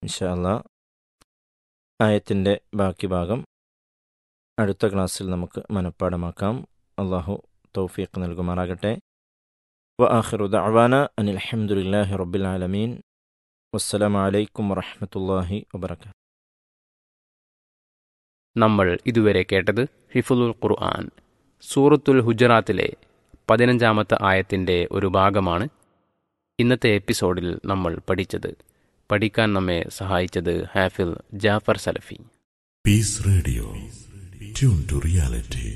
ഇൻഷാല്ല ആയത്തിൻ്റെ ബാക്കി ഭാഗം അടുത്ത ക്ലാസ്സിൽ നമുക്ക് മനഃപ്പാടമാക്കാം അള്ളാഹു തൗഫീഖ് നൽകുമാറാകട്ടെ വ ആഖിറു ദഅവാന അനിൽ അൽഹംദുലില്ലാഹി റബ്ബിൽ ആലമീൻ വസ്സലാമു അലൈക്കും വറഹ്മത്തുള്ളാഹി വബറകാതുഹു നമ്മൾ ഇതുവരെ കേട്ടത് ഹിഫുലുൽ ഖുർആൻ സൂറത്തുൽ ഹുജറാത്തിലെ പതിനഞ്ചാമത്തെ ആയത്തിൻ്റെ ഒരു ഭാഗമാണ് ഇന്നത്തെ എപ്പിസോഡിൽ നമ്മൾ പഠിച്ചത് പഠിക്കാൻ നമ്മെ സഹായിച്ചത് ഹാഫിൽ ജാഫർ സലഫി Peace Radio. Tune to reality.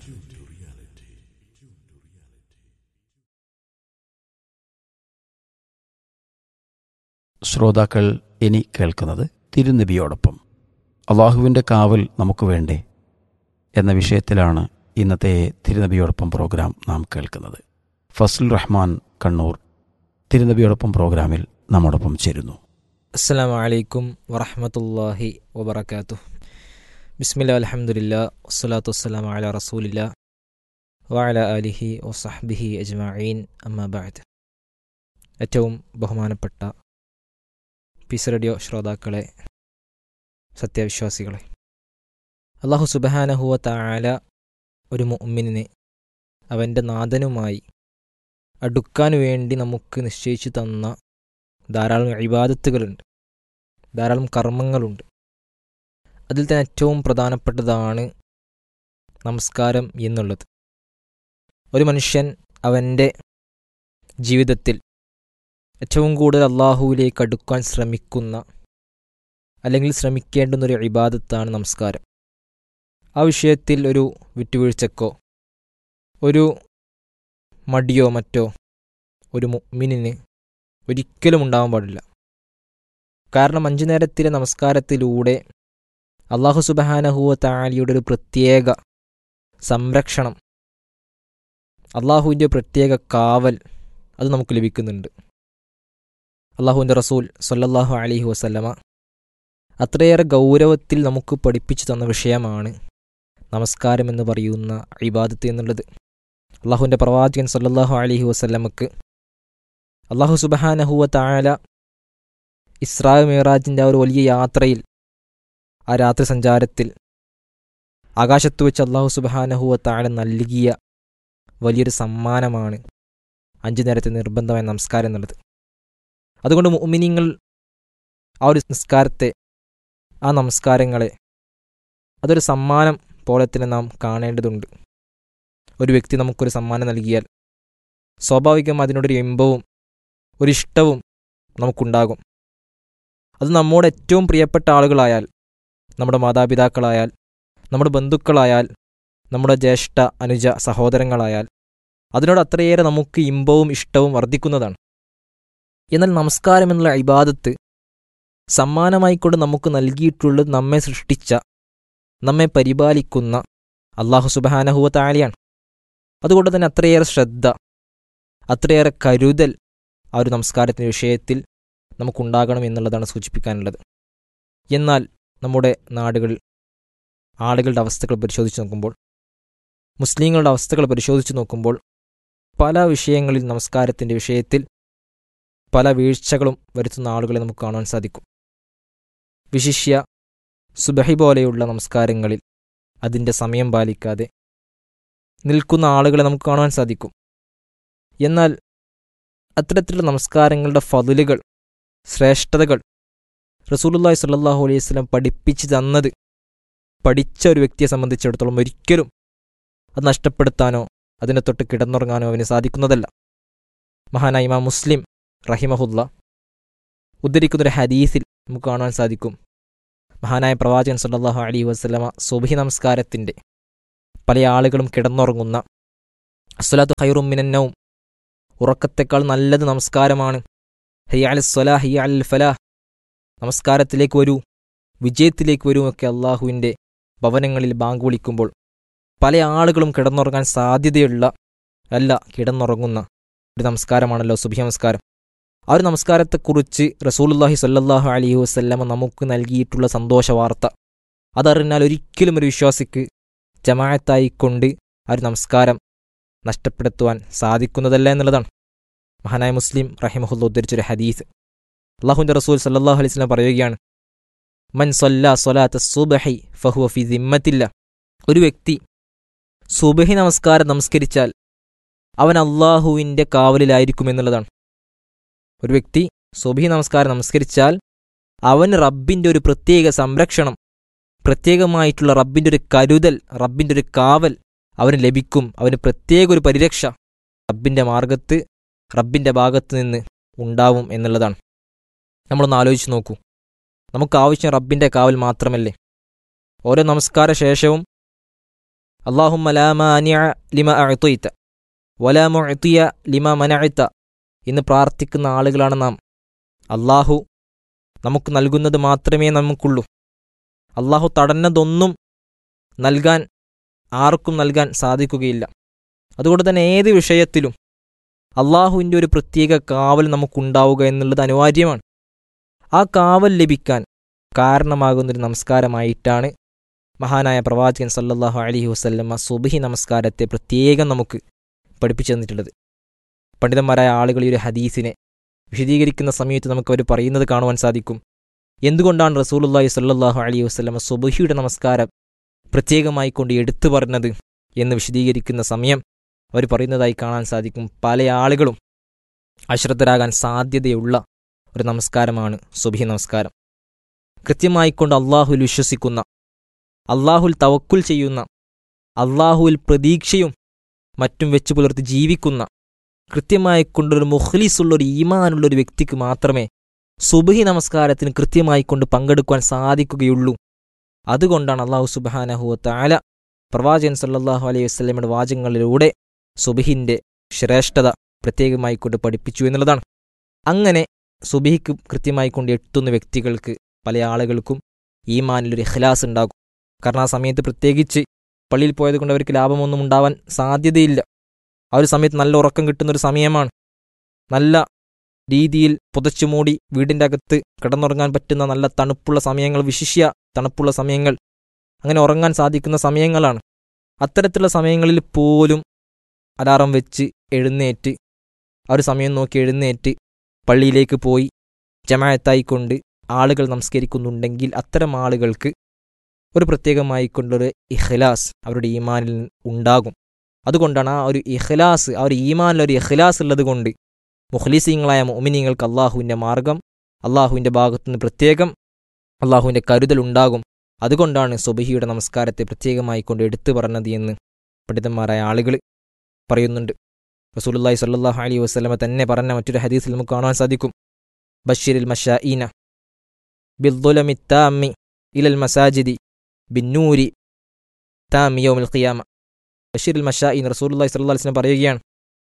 ശ്രോതാക്കൾ ഇനി കേൾക്കുന്നത് തിരുനബിയോടൊപ്പം അള്ളാഹുവിൻ്റെ കാവൽ നമുക്ക് വേണ്ടേ എന്ന വിഷയത്തിലാണ് ഇന്നത്തെ തിരുനബിയോടൊപ്പം പ്രോഗ്രാം നാം കേൾക്കുന്നത് ഫസ്ൽ റഹ്മാൻ കണ്ണൂർ തിരുനബിയോടൊപ്പം പ്രോഗ്രാമിൽ നമ്മോടൊപ്പം ചേരുന്നു അസ്സാം വലൈക്കും വറഹമത്തല്ലാഹി വബർക്കാത്തു ബിസ്മില്ല അലഹമുല്ല വസ്സലാത്തു വസ്സലാം അല റസൂലില്ല വഅല അലിഹി വസഹ്ബിഹി അജ്മഈൻ അമ്മാബാദ് ഏറ്റവും ബഹുമാനപ്പെട്ട പീസ് റേഡിയോ ശ്രോതാക്കളെ സത്യവിശ്വാസികളെ അള്ളാഹു സുബഹാനഹുവ താല ഒരു മുഅ്മിനിനെ അവൻ്റെ നാഥനുമായി അടുക്കാൻ വേണ്ടി നമുക്ക് നിശ്ചയിച്ചു തന്ന ധാരാളം ഇബാദത്തുകളുണ്ട് ധാരാളം കർമ്മങ്ങളുണ്ട് അതിൽ തന്നെ ഏറ്റവും പ്രധാനപ്പെട്ടതാണ് നമസ്കാരം എന്നുള്ളത് ഒരു മനുഷ്യൻ അവൻ്റെ ജീവിതത്തിൽ ഏറ്റവും കൂടുതൽ അള്ളാഹുവിലേക്ക് അടുക്കാൻ ശ്രമിക്കുന്ന അല്ലെങ്കിൽ ശ്രമിക്കേണ്ടുന്ന ഒരു ഇബാദത്താണ് നമസ്കാരം ആ വിഷയത്തിൽ ഒരു വിട്ടുവീഴ്ചക്കോ ഒരു മടിയോ മറ്റോ ഒരു മുഅ്മിനിന് ഒരിക്കലും ഉണ്ടാവാൻ പാടില്ല കാരണം അഞ്ചു നേരത്തിലെ നമസ്കാരത്തിലൂടെ അള്ളാഹു സുബഹാനഹുവ താലിയുടെ ഒരു പ്രത്യേക സംരക്ഷണം അള്ളാഹുവിൻ്റെ പ്രത്യേക കാവൽ അത് നമുക്ക് ലഭിക്കുന്നുണ്ട് അള്ളാഹുവിൻ്റെ റസൂൽ സല്ലല്ലാഹു അലൈഹി വസല്ലമ അത്രയേറെ ഗൗരവത്തിൽ നമുക്ക് പഠിപ്പിച്ചു തന്ന വിഷയമാണ് നമസ്കാരം എന്ന് പറയുന്ന ഇബാദത്ത് എന്നുള്ളത് അള്ളാഹുവിൻ്റെ പ്രവാചകൻ സല്ലല്ലാഹു അലൈഹി വസല്ലമക്ക് അള്ളാഹു സുബഹാനഹുവ താല ഇസ്രാ മിറാജിൻ്റെ ആ ഒരു വലിയ യാത്രയിൽ ആ രാത്രി സഞ്ചാരത്തിൽ ആകാശത്ത് വെച്ച് അള്ളാഹു സുബഹാനഹുവ താല നൽകിയ വലിയൊരു സമ്മാനമാണ് അഞ്ചു നേരത്തെ നിർബന്ധമായ നമസ്കാരം എന്നുള്ളത് അതുകൊണ്ട് മുഅ്മിനീങ്ങൾ ആ ഒരു നിസ്കാരത്തെ ആ നമസ്കാരങ്ങളെ അതൊരു സമ്മാനം പോലെ തന്നെ നാം കാണേണ്ടതുണ്ട് ഒരു വ്യക്തി നമുക്കൊരു സമ്മാനം നൽകിയാൽ സ്വാഭാവികം അതിനോടൊരു ഇമ്പവും ഒരിഷ്ടവും നമുക്കുണ്ടാകും അത് നമ്മോട് ഏറ്റവും പ്രിയപ്പെട്ട ആളുകളായാൽ നമ്മുടെ മാതാപിതാക്കളായാൽ നമ്മുടെ ബന്ധുക്കളായാൽ നമ്മുടെ ജ്യേഷ്ഠ അനുജ സഹോദരങ്ങളായാൽ അതിനോട് അത്രയേറെ നമുക്ക് ഇമ്പവും ഇഷ്ടവും വർദ്ധിക്കുന്നതാണ് എന്നാൽ നമസ്കാരം എന്നുള്ള ഇബാദത്ത് സമ്മാനമായിക്കൊണ്ട് നമുക്ക് നൽകിയിട്ടുള്ളത് നമ്മെ സൃഷ്ടിച്ച നമ്മെ പരിപാലിക്കുന്ന അള്ളാഹു സുബഹാനഹുവ താലിയാണ് അതുകൊണ്ട് തന്നെ അത്രയേറെ ശ്രദ്ധ അത്രയേറെ കരുതൽ ആ ഒരു നമസ്കാരത്തിൻ്റെ വിഷയത്തിൽ നമുക്കുണ്ടാകണം എന്നുള്ളതാണ് സൂചിപ്പിക്കാനുള്ളത് എന്നാൽ നമ്മുടെ നാടുകളിൽ ആളുകളുടെ അവസ്ഥകൾ പരിശോധിച്ച് നോക്കുമ്പോൾ മുസ്ലിങ്ങളുടെ അവസ്ഥകൾ പരിശോധിച്ച് നോക്കുമ്പോൾ പല വിഷയങ്ങളിൽ നമസ്കാരത്തിൻ്റെ വിഷയത്തിൽ പല വീഴ്ചകളും വരുത്തുന്ന ആളുകളെ നമുക്ക് കാണാൻ സാധിക്കും വിശിഷ്യ സുബഹി പോലെയുള്ള നമസ്കാരങ്ങളിൽ അതിൻ്റെ സമയം പാലിക്കാതെ നിൽക്കുന്ന ആളുകളെ നമുക്ക് കാണാൻ സാധിക്കും എന്നാൽ അത്തരത്തിലുള്ള നമസ്കാരങ്ങളുടെ ഫതിലുകൾ ശ്രേഷ്ഠതകൾ റസൂലുല്ലാഹി സ്വല്ലല്ലാഹു അലൈഹി വസല്ലം പഠിപ്പിച്ചു തന്നത് പഠിച്ച ഒരു വ്യക്തിയെ സംബന്ധിച്ചിടത്തോളം ഒരിക്കലും അത് നഷ്ടപ്പെടുത്താനോ അതിനെ തൊട്ട് കിടന്നുറങ്ങാനോ അവന് സാധിക്കുന്നതല്ല മഹാനായ ഇമാം മുസ്ലിം റഹിമഹുല്ല ഉദ്ധരിക്കുന്നൊരു ഹദീസിൽ നമുക്ക് കാണാൻ സാധിക്കും മഹാനായ പ്രവാചകൻ സല്ലല്ലാഹു അലൈഹി വസല്ലമ സുബഹി നമസ്കാരത്തിൻ്റെ പല ആളുകളും കിടന്നുറങ്ങുന്ന അസ്വലാത്തു ഖൈറും മിനന്നവും ഉറക്കത്തെക്കാൾ നല്ലത് നമസ്കാരമാണ് ഹയ്യ അൽ സ്വലാ ഹയ്യ അൽ ഫലാഹ് നമസ്കാരത്തിലേക്ക് വരൂ വിജയത്തിലേക്ക് വരൂ ഒക്കെ അള്ളാഹുവിൻ്റെ ഭവനങ്ങളിൽ ബാങ്ക് വിളിക്കുമ്പോൾ പല ആളുകളും കിടന്നുറങ്ങാൻ സാധ്യതയുള്ള അല്ല കിടന്നുറങ്ങുന്ന ഒരു നമസ്കാരമാണല്ലോ സുബഹി നമസ്കാരം ആ ഒരു നമസ്കാരത്തെക്കുറിച്ച് റസൂലുല്ലാഹി സ്വല്ലല്ലാഹു അലൈഹി വസല്ലമ നമുക്ക് നൽകിയിട്ടുള്ള സന്തോഷ വാർത്ത അതറിഞ്ഞാൽ ഒരിക്കലും ഒരു വിശ്വാസിക്ക് ജമാഅത്തായിക്കൊണ്ട് ആ ഒരു നമസ്കാരം നഷ്ടപ്പെടുത്തുവാൻ സാധിക്കുന്നതല്ല എന്നുള്ളതാണ് മഹാനായ മുസ്ലിം റഹിമഹുല്ല ഉദ്ധരിച്ചൊരു ഹദീസ് അള്ളാഹുവിൻ്റെ റസൂൽ സല്ലല്ലാഹു അലൈഹി വസല്ലം പറയുകയാണ് മൻ സൊല്ല സൊലാത്ത സുബഹി ഫഹുവ ഫി ദിമ്മത്തില്ല ഒരു വ്യക്തി സുബഹി നമസ്കാരം നമസ്കരിച്ചാൽ അവൻ അള്ളാഹുവിൻ്റെ കാവലിലായിരിക്കുമെന്നുള്ളതാണ് ഒരു വ്യക്തി സുബഹി നമസ്കാരം നമസ്കരിച്ചാൽ അവന് റബ്ബിൻ്റെ ഒരു പ്രത്യേക സംരക്ഷണം പ്രത്യേകമായിട്ടുള്ള റബ്ബിൻ്റെ ഒരു കരുതൽ റബ്ബിൻ്റെ ഒരു കാവൽ അവന് ലഭിക്കും അവന് പ്രത്യേക ഒരു പരിരക്ഷ റബ്ബിൻ്റെ മാർഗത്ത് റബ്ബിൻ്റെ ഭാഗത്ത് നിന്ന് ഉണ്ടാവും എന്നുള്ളതാണ് നമ്മളൊന്ന് ആലോചിച്ച് നോക്കൂ നമുക്ക് ആവശ്യം റബ്ബിൻ്റെ കാവൽ മാത്രമല്ലേ ഓരോ നമസ്കാര ശേഷവും അള്ളാഹുമ്മ ലാ മാനിഅ ലിമ അഅ്തയ്ത വലാ മുഅ്തിയ ലിമ മനഅത എന്ന് പ്രാർത്ഥിക്കുന്ന ആളുകളാണ് നാം അള്ളാഹു നമുക്ക് നൽകുന്നത് മാത്രമേ നമുക്കുള്ളൂ അള്ളാഹു തടഞ്ഞതൊന്നും നൽകാൻ ആർക്കും നൽകാൻ സാധിക്കുകയില്ല അതുകൊണ്ട് തന്നെ ഏത് വിഷയത്തിലും അള്ളാഹുവിൻ്റെ ഒരു പ്രത്യേക കാവൽ നമുക്കുണ്ടാവുക എന്നുള്ളത് അനിവാര്യമാണ് ആ കാവൽ ലഭിക്കാൻ കാരണമാകുന്നൊരു നമസ്കാരമായിട്ടാണ് മഹാനായ പ്രവാചകൻ സല്ലല്ലാഹു അലൈഹി വസല്ലമ്മ സുബഹി നമസ്കാരത്തെ പ്രത്യേകം നമുക്ക് പഠിപ്പിച്ചു തന്നിട്ടുള്ളത് പണ്ഡിതന്മാരായ ആളുകൾ ഈ ഒരു ഹദീസിനെ വിശദീകരിക്കുന്ന സമയത്ത് നമുക്ക് അവർ പറയുന്നത് കാണുവാൻ സാധിക്കും എന്തുകൊണ്ടാണ് റസൂലുള്ളാഹി സല്ലല്ലാഹു അലൈഹി വസല്ലമ സുബഹിയുടെ നമസ്കാരം പ്രത്യേകമായി കൊണ്ട് എടുത്തു പറഞ്ഞത് എന്ന് വിശദീകരിക്കുന്ന സമയം അവർ പറയുന്നതായി കാണാൻ സാധിക്കും പല ആളുകളും അശ്രദ്ധരാകാൻ സാധ്യതയുള്ള ഒരു നമസ്കാരമാണ് സുബഹി നമസ്കാരം കൃത്യമായിക്കൊണ്ട് അള്ളാഹുൽ വിശ്വസിക്കുന്ന അള്ളാഹുൽ തവക്കുൽ ചെയ്യുന്ന അള്ളാഹുവിൽ പ്രതീക്ഷയും മറ്റും വെച്ചു പുലർത്തി ജീവിക്കുന്ന കൃത്യമായി കൊണ്ടൊരു മുഖ്ലിസുള്ള ഒരു ഈമാനുള്ള ഒരു വ്യക്തിക്ക് മാത്രമേ സുബഹി നമസ്കാരത്തിന് കൃത്യമായി കൊണ്ട് പങ്കെടുക്കുവാൻ സാധിക്കുകയുള്ളൂ അതുകൊണ്ടാണ് അള്ളാഹു സുബാനഹുവത്ത് ആല പ്രവാചകൻ സല്ലല്ലാഹു അലൈഹി വസ്ലമയുടെ വാചകങ്ങളിലൂടെ സുബഹിന്റെ ശ്രേഷ്ഠത പ്രത്യേകമായി കൊണ്ട് പഠിപ്പിച്ചു എന്നുള്ളതാണ് അങ്ങനെ സുബഹിക്ക് കൃത്യമായി കൊണ്ട് എത്തുന്ന വ്യക്തികൾക്ക് പല ആളുകൾക്കും ഈമാനിലൊരു ഇഖ്ലാസ് ഉണ്ടാകും കാരണം ആ സമയത്ത് പ്രത്യേകിച്ച് പള്ളിയിൽ പോയത് കൊണ്ട് അവർക്ക് ലാഭമൊന്നും ഉണ്ടാവാൻ സാധ്യതയില്ല ആ ഒരു സമയത്ത് നല്ല ഉറക്കം കിട്ടുന്ന ഒരു സമയമാണ് നല്ല രീതിയിൽ പുതച്ചു മൂടി വീടിൻ്റെ അകത്ത് കിടന്നുറങ്ങാൻ പറ്റുന്ന നല്ല തണുപ്പുള്ള സമയങ്ങൾ വിശിഷ്യ തണുപ്പുള്ള സമയങ്ങൾ അങ്ങനെ ഉറങ്ങാൻ സാധിക്കുന്ന സമയങ്ങളാണ് അത്തരത്തിലുള്ള സമയങ്ങളിൽ പോലും അലാറം വെച്ച് എഴുന്നേറ്റ് ആ ഒരു സമയം നോക്കി എഴുന്നേറ്റ് പള്ളിയിലേക്ക് പോയി ജമായത്തായിക്കൊണ്ട് ആളുകൾ നമസ്കരിക്കുന്നുണ്ടെങ്കിൽ അത്തരം ആളുകൾക്ക് ഒരു പ്രത്യേകമായി കൊണ്ടൊരു ഇഖ്ലാസ് അവരുടെ ഈമാനിൽ ഉണ്ടാകും അതുകൊണ്ടാണ് ആ ഒരു ഇഖ്ലാസ് ആ ഒരു ഈമാനിലൊരു ഇഖ്ലാസ് ഉള്ളത് കൊണ്ട് മുഖ്ലിസീങ്ങളായ മോമിനിങ്ങൾക്ക് അള്ളാഹുവിൻ്റെ മാർഗം അള്ളാഹുവിൻ്റെ ഭാഗത്തുനിന്ന് പ്രത്യേകം അള്ളാഹുവിൻ്റെ കരുതൽ ഉണ്ടാകും അതുകൊണ്ടാണ് സുബഹിയുടെ നമസ്കാരത്തെ പ്രത്യേകമായി കൊണ്ട് എടുത്തു പറഞ്ഞത് എന്ന് പണ്ഡിതന്മാരായ ആളുകൾ പറയുന്നുണ്ട് റസൂലുള്ളാഹി സ്വല്ലല്ലാഹു അലൈഹി വസല്ലമ തന്നെ പറഞ്ഞ മറ്റൊരു ഹദീസിൽ നമുക്ക് കാണാൻ സാധിക്കും ബഷീരിൽ മഷാഈന ബിദ്ദുലമി താമി ഇലൽ മസാജിദി ബിന്നൂരി താമി യൗമിൽ ഖിയാമ ബഷീറിൽ മഷാഈൻ റസൂലുള്ളാഹി സ്വല്ലല്ലാഹു അലൈഹി വസല്ലം പറയുകയാണ്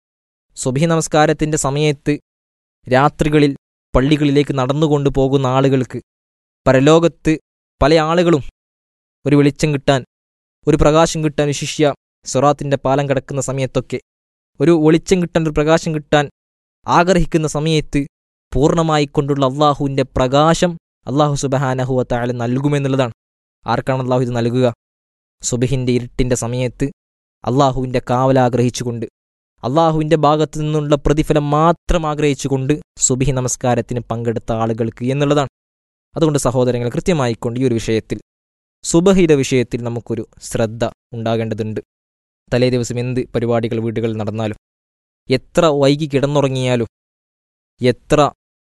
സുബഹി നമസ്കാരത്തിൻ്റെ സമയത്ത് രാത്രികളിൽ പള്ളികളിലേക്ക് നടന്നുകൊണ്ട് പോകുന്ന ആളുകൾക്ക് പരലോകത്ത് പല ആളുകളും ഒരു വെളിച്ചം കിട്ടാൻ ഒരു പ്രകാശം കിട്ടാൻ വിശിഷ്യ സൊറാത്തിൻ്റെ പാലം കിടക്കുന്ന സമയത്തൊക്കെ ഒരു വെളിച്ചം കിട്ടാൻ ഒരു പ്രകാശം കിട്ടാൻ ആഗ്രഹിക്കുന്ന സമയത്ത് പൂർണ്ണമായി കൊണ്ടുള്ള അള്ളാഹുവിൻ്റെ പ്രകാശം അള്ളാഹു സുബഹാനഹുവ താഴെ നൽകുമെന്നുള്ളതാണ് ആർക്കാണ് അള്ളാഹു ഇത് നൽകുക സുബഹിൻ്റെ ഇരുട്ടിൻ്റെ സമയത്ത് അള്ളാഹുവിൻ്റെ കാവലാഗ്രഹിച്ചുകൊണ്ട് അള്ളാഹുവിൻ്റെ ഭാഗത്തു നിന്നുള്ള പ്രതിഫലം മാത്രം ആഗ്രഹിച്ചുകൊണ്ട് സുബിഹി നമസ്കാരത്തിന് പങ്കെടുത്ത ആളുകൾക്ക് എന്നുള്ളതാണ് അതുകൊണ്ട് സഹോദരങ്ങൾ കൃത്യമായിക്കൊണ്ട് ഈ ഒരു വിഷയത്തിൽ സുബഹിയുടെ വിഷയത്തിൽ നമുക്കൊരു ശ്രദ്ധ ഉണ്ടാകേണ്ടതുണ്ട് തലേ ദിവസം എന്ത് പരിപാടികൾ വീടുകളിൽ നടന്നാലും എത്ര വൈകി കിടന്നുറങ്ങിയാലും എത്ര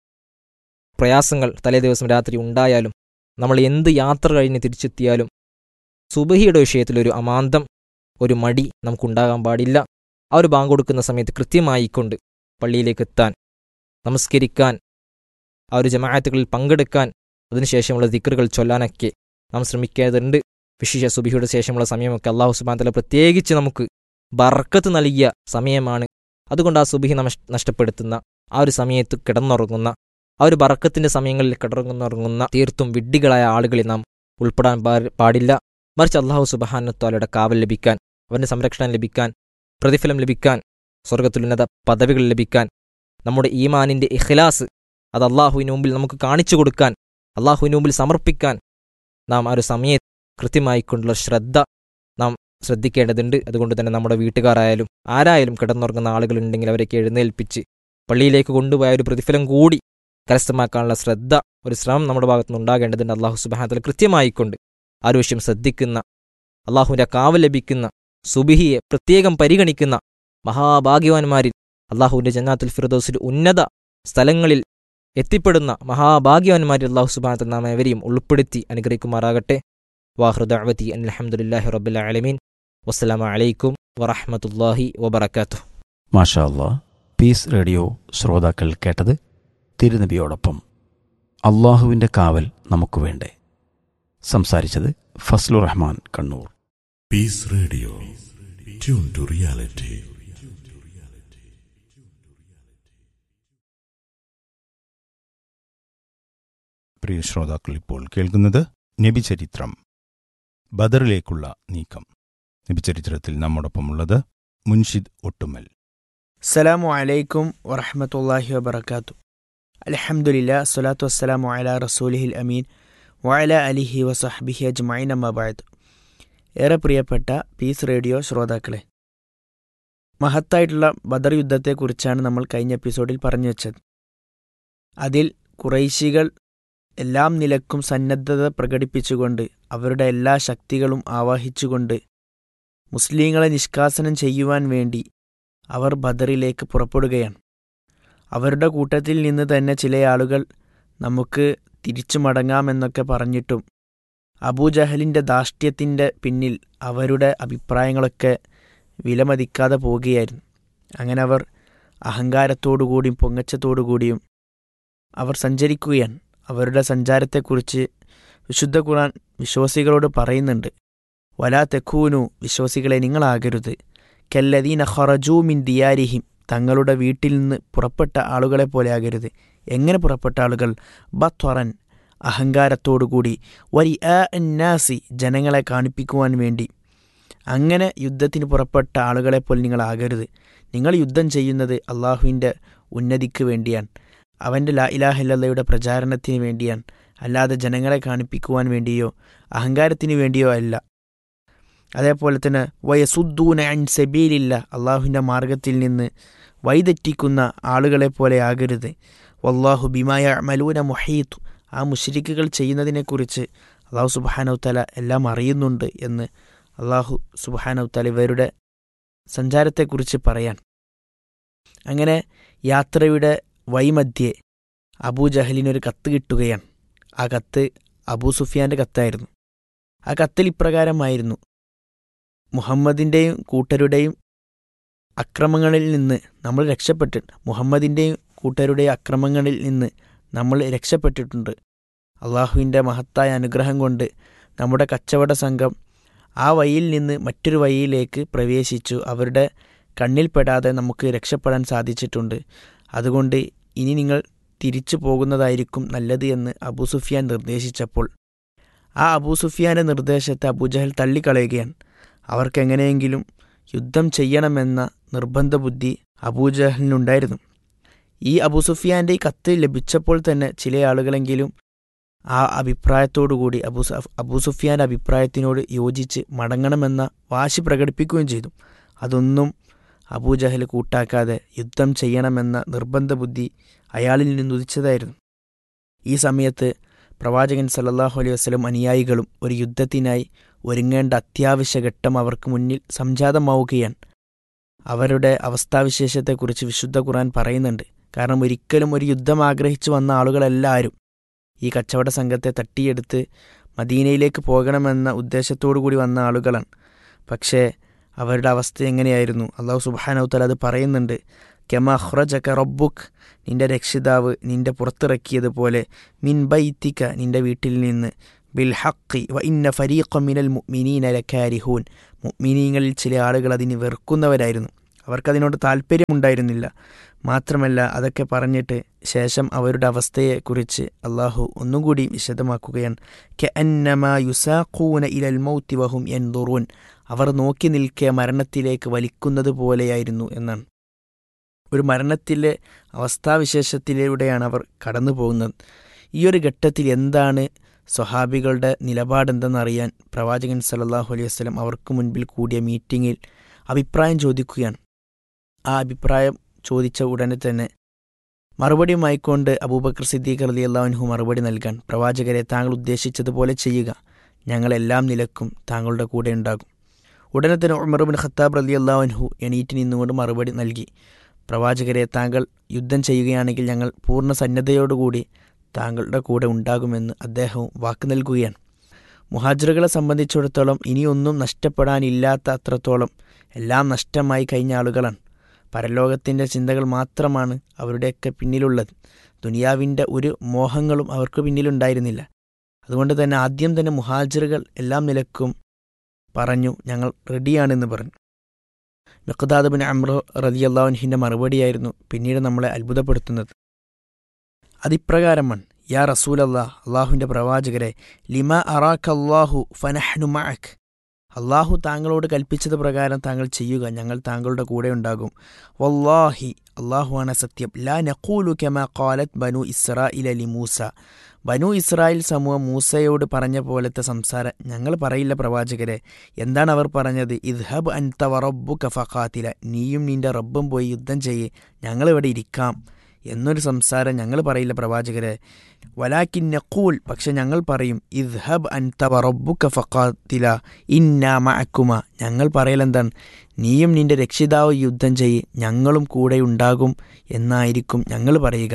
പ്രയാസങ്ങൾ തലേ ദിവസം രാത്രി ഉണ്ടായാലും നമ്മൾ എന്ത് യാത്ര കഴിഞ്ഞ് തിരിച്ചെത്തിയാലും സുബഹിയുടെ വിഷയത്തിൽ ഒരു അമാന്തം ഒരു മടി നമുക്കുണ്ടാകാൻ പാടില്ല ആ ഒരു ബാങ്ക് കൊടുക്കുന്ന സമയത്ത് കൃത്യമായിക്കൊണ്ട് പള്ളിയിലേക്ക് എത്താൻ നമസ്കരിക്കാൻ ആ ഒരു ജമാഅത്തുകളിൽ പങ്കെടുക്കാൻ അതിനുശേഷമുള്ള ദിക്കറുകൾ ചൊല്ലാനൊക്കെ നാം ശ്രമിക്കേണ്ടതുണ്ട് വിശേഷ സുബിയുടെ ശേഷമുള്ള സമയമൊക്കെ അള്ളാഹു സുബാൻ തല പ്രത്യേകിച്ച് നമുക്ക് ബർക്കത്ത് നൽകിയ സമയമാണ് അതുകൊണ്ട് ആ സുബിഹി നമ നഷ്ടപ്പെടുത്തുന്ന ആ ഒരു സമയത്ത് കിടന്നുറങ്ങുന്ന ആ ഒരു ബറക്കത്തിൻ്റെ സമയങ്ങളിൽ കിടന്നുറങ്ങുന്ന തീർത്തും വിഡ്ഢികളായ ആളുകളിൽ നാം ഉൾപ്പെടാൻ പാടില്ല മറിച്ച് അള്ളാഹു സുബഹാനത്താലയുടെ കാവൽ ലഭിക്കാൻ അവൻ്റെ സംരക്ഷണം ലഭിക്കാൻ പ്രതിഫലം ലഭിക്കാൻ സ്വർഗത്തിലുന്നത പദവികൾ ലഭിക്കാൻ നമ്മുടെ ഈമാനിൻ്റെ ഇഖ്ലാസ് അത് അള്ളാഹുവിന് മുമ്പിൽ നമുക്ക് കാണിച്ചു കൊടുക്കാൻ അള്ളാഹുവിന് മുമ്പിൽ സമർപ്പിക്കാൻ നാം ആ ഒരു സമയത്ത് കൃത്യമായിക്കൊണ്ടുള്ള ശ്രദ്ധ നാം ശ്രദ്ധിക്കേണ്ടതുണ്ട് അതുകൊണ്ട് തന്നെ നമ്മുടെ വീട്ടുകാരായാലും ആരായാലും കിടന്നുറങ്ങുന്ന ആളുകളുണ്ടെങ്കിൽ അവരൊക്കെ എഴുന്നേൽപ്പിച്ച് പള്ളിയിലേക്ക് കൊണ്ടുപോയ ഒരു പ്രതിഫലം കൂടി കരസ്ഥമാക്കാനുള്ള ശ്രദ്ധ ഒരു ശ്രമം നമ്മുടെ ഭാഗത്തുനിന്ന് ഉണ്ടാകേണ്ടതുണ്ട് അള്ളാഹു സുബാനത്തിൽ കൃത്യമായിക്കൊണ്ട് ആ ഒരു വിഷയം ശ്രദ്ധിക്കുന്ന അള്ളാഹുവിൻ്റെ കാവ് ലഭിക്കുന്ന സുബിഹിയെ പ്രത്യേകം പരിഗണിക്കുന്ന മഹാഭാഗ്യവാന്മാരിൽ അള്ളാഹുവിൻ്റെ ജന്നാത്തുൽ ഫിറദോസിൽ ഉന്നത സ്ഥലങ്ങളിൽ എത്തിപ്പെടുന്ന മഹാഭാഗ്യവാന്മാരിൽ അള്ളാഹു സുബാനത്തിൽ നാം ഏവരെയും ഉൾപ്പെടുത്തി അനുഗ്രഹിക്കുമാറാകട്ടെ വാഹൃദഅവതി അലഹമുല്ലാഹി റബ്ബുൽ ആലമീൻ വസ്സലാമു അലൈക്കും വറഹ്മത്തുള്ളാഹി വബറകാതുഹു മാഷാ അല്ലാ പീസ് റേഡിയോ ശ്രോതാക്കൾ കേട്ടത് തിരുനബിയോടൊപ്പം അള്ളാഹുവിൻ്റെ കാവൽ നമുക്ക് വേണ്ടേ സംസാരിച്ചത് ഫസ്ലു Rahman Kannur Peace Radio. Tune to reality. പ്രിയ ശ്രോതാക്കൾ ഇപ്പോൾ കേൾക്കുന്നത് നബിചരിത്രം ബദറിലേക്കുള്ള നീക്കം നബിചരിത്രത്തിൽ നമ്മോടൊപ്പമുള്ളത് മുൻഷിദ് ഒട്ടുമൽ അസ്സലാമു അലൈക്കും വറഹമത്തല്ലാഹി വബർക്കാത്തു അലഹമുല്ല സ്വലാത്തു വസ്സലാമു അല റസൂലിഹിൽ അമീൻ വഅല അലിഹി വസഹ്ബിഹി അജ്മൈൻ അമ്മബായത് ഏറെ പ്രിയപ്പെട്ട പീസ് റേഡിയോ ശ്രോതാക്കളെ മഹത്തായിട്ടുള്ള ബദർ യുദ്ധത്തെക്കുറിച്ചാണ് നമ്മൾ കഴിഞ്ഞ എപ്പിസോഡിൽ പറഞ്ഞു വെച്ചത് അതിൽ കുറൈശികൾ എല്ലാം നിലക്കും സന്നദ്ധത പ്രകടിപ്പിച്ചുകൊണ്ട് അവരുടെ എല്ലാ ശക്തികളും ആവാഹിച്ചുകൊണ്ട് മുസ്ലിങ്ങളെ നിഷ്കാസനം ചെയ്യുവാൻ വേണ്ടി അവർ ബദറിലേക്ക് പുറപ്പെടുകയാണ് അവരുടെ കൂട്ടത്തിൽ നിന്ന് തന്നെ ചില ആളുകൾ നമുക്ക് തിരിച്ചു മടങ്ങാമെന്നൊക്കെ പറഞ്ഞിട്ടും അബൂജഹലിൻ്റെ ധാഷ്ട്യത്തിൻ്റെ പിന്നിൽ അവരുടെ അഭിപ്രായങ്ങളൊക്കെ വിലമതിക്കാതെ പോവുകയായിരുന്നു അങ്ങനെ അവർ അഹങ്കാരത്തോടുകൂടിയും പൊങ്ങച്ചത്തോടുകൂടിയും അവർ സഞ്ചരിക്കുകയാണ് അവരുടെ സഞ്ചാരത്തെക്കുറിച്ച് വിശുദ്ധ ഖുർആൻ വിശ്വാസികളോട് പറയുന്നുണ്ട് വലാ തെക്കൂനു വിശ്വാസികളെ നിങ്ങളാകരുത് കല്ലദീന ഖറജൂ മിൻ ദിയാരിഹിം തങ്ങളുടെ വീട്ടിൽ നിന്ന് പുറപ്പെട്ട ആളുകളെ പോലെ ആകരുത് എങ്ങനെ പുറപ്പെട്ട ആളുകൾ ബത്വറൻ അഹങ്കാരത്തോടുകൂടി വരി നാസി ജനങ്ങളെ കാണിപ്പിക്കുവാൻ വേണ്ടി അങ്ങനെ യുദ്ധത്തിന് പുറപ്പെട്ട ആളുകളെ പോലെ നിങ്ങളാകരുത് നിങ്ങൾ യുദ്ധം ചെയ്യുന്നത് അള്ളാഹുവിൻ്റെ ഉന്നതിക്ക് വേണ്ടിയാണ് അവൻ്റെ ലാ ഇലാഹില്ലയുടെ പ്രചാരണത്തിന് വേണ്ടിയാണ് അല്ലാതെ ജനങ്ങളെ കാണിപ്പിക്കുവാൻ വേണ്ടിയോ അഹങ്കാരത്തിന് വേണ്ടിയോ അല്ല അതേപോലെ തന്നെ വയസുദ്ദൂന അൻ സബീലില്ല അള്ളാഹുവിൻ്റെ മാർഗത്തിൽ നിന്ന് വൈതെറ്റിക്കുന്ന ആളുകളെ പോലെ ആകരുത് വല്ലാഹു ബിമായ മലൂന മൊഹീത്തു ആ മുഷരിക്കുകൾ ചെയ്യുന്നതിനെക്കുറിച്ച് അള്ളാഹു സുബാനൗത്തല എല്ലാം അറിയുന്നുണ്ട് എന്ന് അള്ളാഹു സുബാനൗത്തല ഇവരുടെ സഞ്ചാരത്തെക്കുറിച്ച് പറയാൻ അങ്ങനെ യാത്രയുടെ വൈമധ്യേ അബൂ ജഹലിനൊരു കത്ത് കിട്ടുകയാണ് ആ കത്ത് അബൂ സുഫിയാൻ്റെ കത്തായിരുന്നു ആ കത്തിൽ ഇപ്രകാരമായിരുന്നു മുഹമ്മദിൻ്റെയും കൂട്ടരുടെയും അക്രമങ്ങളിൽ നിന്ന് നമ്മൾ രക്ഷപ്പെട്ടിട്ട് മുഹമ്മദിൻ്റെയും കൂട്ടരുടെയും അക്രമങ്ങളിൽ നിന്ന് നമ്മൾ രക്ഷപ്പെട്ടിട്ടുണ്ട് അള്ളാഹുവിൻ്റെ മഹത്തായ അനുഗ്രഹം കൊണ്ട് നമ്മുടെ കച്ചവട സംഘം ആ വഴിയിൽ നിന്ന് മറ്റൊരു വഴിയിലേക്ക് പ്രവേശിച്ചു അവരുടെ കണ്ണിൽപ്പെടാതെ നമുക്ക് രക്ഷപ്പെടാൻ സാധിച്ചിട്ടുണ്ട് അതുകൊണ്ട് ഇനി നിങ്ങൾ തിരിച്ചു പോകുന്നതായിരിക്കും നല്ലത് എന്ന് അബൂ സുഫിയാൻ നിർദ്ദേശിച്ചപ്പോൾ ആ അബൂ സുഫിയാൻ്റെ നിർദ്ദേശത്തെ അബൂജഹൽ തള്ളിക്കളയുകയാണ് അവർക്കെങ്ങനെയെങ്കിലും യുദ്ധം ചെയ്യണമെന്ന നിർബന്ധ ബുദ്ധി അബൂജഹലിനുണ്ടായിരുന്നു ഈ അബൂ സുഫിയാൻ്റെ ഈ കത്ത് ലഭിച്ചപ്പോൾ തന്നെ ചില ആളുകളെങ്കിലും ആ അഭിപ്രായത്തോടുകൂടി അബൂ അബൂ സുഫിയാൻ്റെ അഭിപ്രായത്തിനോട് യോജിച്ച് മടങ്ങണമെന്ന വാശി പ്രകടിപ്പിക്കുകയും ചെയ്തു അതൊന്നും അബൂജഹൽ കൂട്ടാക്കാതെ യുദ്ധം ചെയ്യണമെന്ന നിർബന്ധ ബുദ്ധി അയാളിൽ നിന്നുദിച്ചതായിരുന്നു ഈ സമയത്ത് പ്രവാചകൻ സല്ലല്ലാഹു അലൈഹി വസ്ലം അനുയായികളും ഒരു യുദ്ധത്തിനായി ഒരുങ്ങേണ്ട അത്യാവശ്യ ഘട്ടം അവർക്ക് മുന്നിൽ സംജാതമാവുകയാണ് അവരുടെ അവസ്ഥാവിശേഷത്തെക്കുറിച്ച് വിശുദ്ധ ഖുർആൻ പറയുന്നുണ്ട് കാരണം ഒരിക്കലും ഒരു യുദ്ധം ആഗ്രഹിച്ചു വന്ന ആളുകളെല്ലാവരും ഈ കച്ചവട സംഘത്തെ തട്ടിയെടുത്ത് മദീനയിലേക്ക് പോകണമെന്ന ഉദ്ദേശത്തോടു കൂടി വന്ന ആളുകളാണ് പക്ഷേ അവരുടെ അവസ്ഥ എങ്ങനെയായിരുന്നു അള്ളാഹു സുബാനൗത്തല അത് പറയുന്നുണ്ട് കെമ ഹ്റജക്ക റബ്ബുക്ക് നിന്റെ രക്ഷിതാവ് നിന്റെ പുറത്തിറക്കിയതുപോലെ മിൻ ബൈത്തിക്ക നിന്റെ വീട്ടിൽ നിന്ന് ബിൽ ഹക്കി വ ഇന്ന ഫരീഖ മിനൽ മുഅ്മിനീന ലക്കാരിഹൂൻ മുഅ്മിനീങ്ങളിൽ ചില ആളുകൾ അതിന് വെറുക്കുന്നവരായിരുന്നു അവർക്കതിനോട് താല്പര്യമുണ്ടായിരുന്നില്ല മാത്രമല്ല അതൊക്കെ പറഞ്ഞിട്ട് ശേഷം അവരുടെ അവസ്ഥയെക്കുറിച്ച് അള്ളാഹു ഒന്നുകൂടി വിശദമാക്കുകയാണ് കെ അന്നമാ യുസാഖൂന ഇലൽ മൗത്തി വഹും എൻദുറൂൻ അവർ നോക്കി നിൽക്കെ മരണത്തിലേക്ക് വലിക്കുന്നത് പോലെയായിരുന്നു എന്നാണ് ഒരു മരണത്തിലെ അവസ്ഥാവിശേഷത്തിലൂടെയാണ് അവർ കടന്നു പോകുന്നത് ഈ ഒരു ഘട്ടത്തിൽ എന്താണ് സ്വഹാബികളുടെ നിലപാടെന്തെന്നറിയാൻ പ്രവാചകൻ സല്ലല്ലാഹു അലൈഹി വസ്ലം അവർക്ക് മുൻപിൽ കൂടിയ മീറ്റിങ്ങിൽ അഭിപ്രായം ചോദിക്കുകയാണ് ആ അഭിപ്രായം ചോദിച്ച ഉടനെ തന്നെ മറുപടിയുമായിക്കൊണ്ട് അബൂബക്കർ സിദ്ദീഖ് റലി അള്ളാഹുൻഹു മറുപടി നൽകാൻ പ്രവാചകരെ താങ്കൾ ഉദ്ദേശിച്ചതുപോലെ ചെയ്യുക ഞങ്ങളെല്ലാം നിലക്കും താങ്കളുടെ കൂടെ ഉണ്ടാകും ഉടനെ തന്നെ ഉമർ ബിൻ ഖത്താബ് റലി അള്ളാഹുൻഹു എണീറ്റ് നിന്നുകൊണ്ട് മറുപടി നൽകി പ്രവാചകരെ താങ്കൾ യുദ്ധം ചെയ്യുകയാണെങ്കിൽ ഞങ്ങൾ പൂർണ്ണ സന്നദ്ധയോടുകൂടി താങ്കളുടെ കൂടെ ഉണ്ടാകുമെന്ന് അദ്ദേഹവും വാക്ക് നൽകുകയാണ് മുഹാജിറുകളെ സംബന്ധിച്ചിടത്തോളം ഇനിയൊന്നും നഷ്ടപ്പെടാനില്ലാത്ത അത്രത്തോളം എല്ലാം നഷ്ടമായി കഴിഞ്ഞ ആളുകളാണ് പരലോകത്തിൻ്റെ ചിന്തകൾ മാത്രമാണ് അവരുടെയൊക്കെ പിന്നിലുള്ളത് ദുനിയാവിൻ്റെ ഒരു മോഹങ്ങളും അവർക്ക് പിന്നിലുണ്ടായിരുന്നില്ല അതുകൊണ്ട് തന്നെ ആദ്യം തന്നെ മുഹാജിറുകൾ എല്ലാം നിലക്കും പറഞ്ഞു ഞങ്ങൾ റെഡിയാണെന്ന് പറഞ്ഞു മിഖ്താദ് ബിൻ അമ്ര റലിയല്ലാഹുൻഹിൻ്റെ മറുപടിയായിരുന്നു പിന്നീട് നമ്മളെ അത്ഭുതപ്പെടുത്തുന്നത് അതിപ്രകാരമാണ് യാ റസൂലല്ലാ അള്ളാഹുവിൻ്റെ പ്രവാചകരെ ലിമ അറാഖ് അള്ളാഹു ഫനഹ്നു മഅക് അള്ളാഹു താങ്കളോട് കൽപ്പിച്ചത് പ്രകാരം താങ്കൾ ചെയ്യുക ഞങ്ങൾ താങ്കളുടെ കൂടെ ഉണ്ടാകും വല്ലാഹി അള്ളാഹുവാണ് സത്യം ലാ നഖൂലു കെമ ഖാലത്ത് ബനു ഇസ്രായിൽ അലി മൂസ ബനു ഇസ്രായേൽ സമൂഹം മൂസയോട് പറഞ്ഞ പോലത്തെ സംസാരം ഞങ്ങൾ പറയില്ല പ്രവാചകരെ എന്താണ് അവർ പറഞ്ഞത് ഇദ്ഹബ് അൻത വറബ്ബു കഫഖാത്തില നീയും നിന്റെ റബ്ബും പോയി യുദ്ധം ചെയ്യ് ഞങ്ങളിവിടെ ഇരിക്കാം എന്നൊരു സംസാരം ഞങ്ങൾ പറയില്ല പ്രവാചകരെ വലാക്കിൻ നഖൂൽ പക്ഷെ ഞങ്ങൾ പറയും ഇദ്ഹബ് അൻത വറബ്ബുക ഫഖാത്തില ഇന്നാ മഅക്കുമ ഞങ്ങൾ പറയലെന്താണ് നീയും നിന്റെ രക്ഷിതാവ് യുദ്ധം ചെയ്യ് ഞങ്ങളും കൂടെ ഉണ്ടാകും എന്നായിരിക്കും ഞങ്ങൾ പറയുക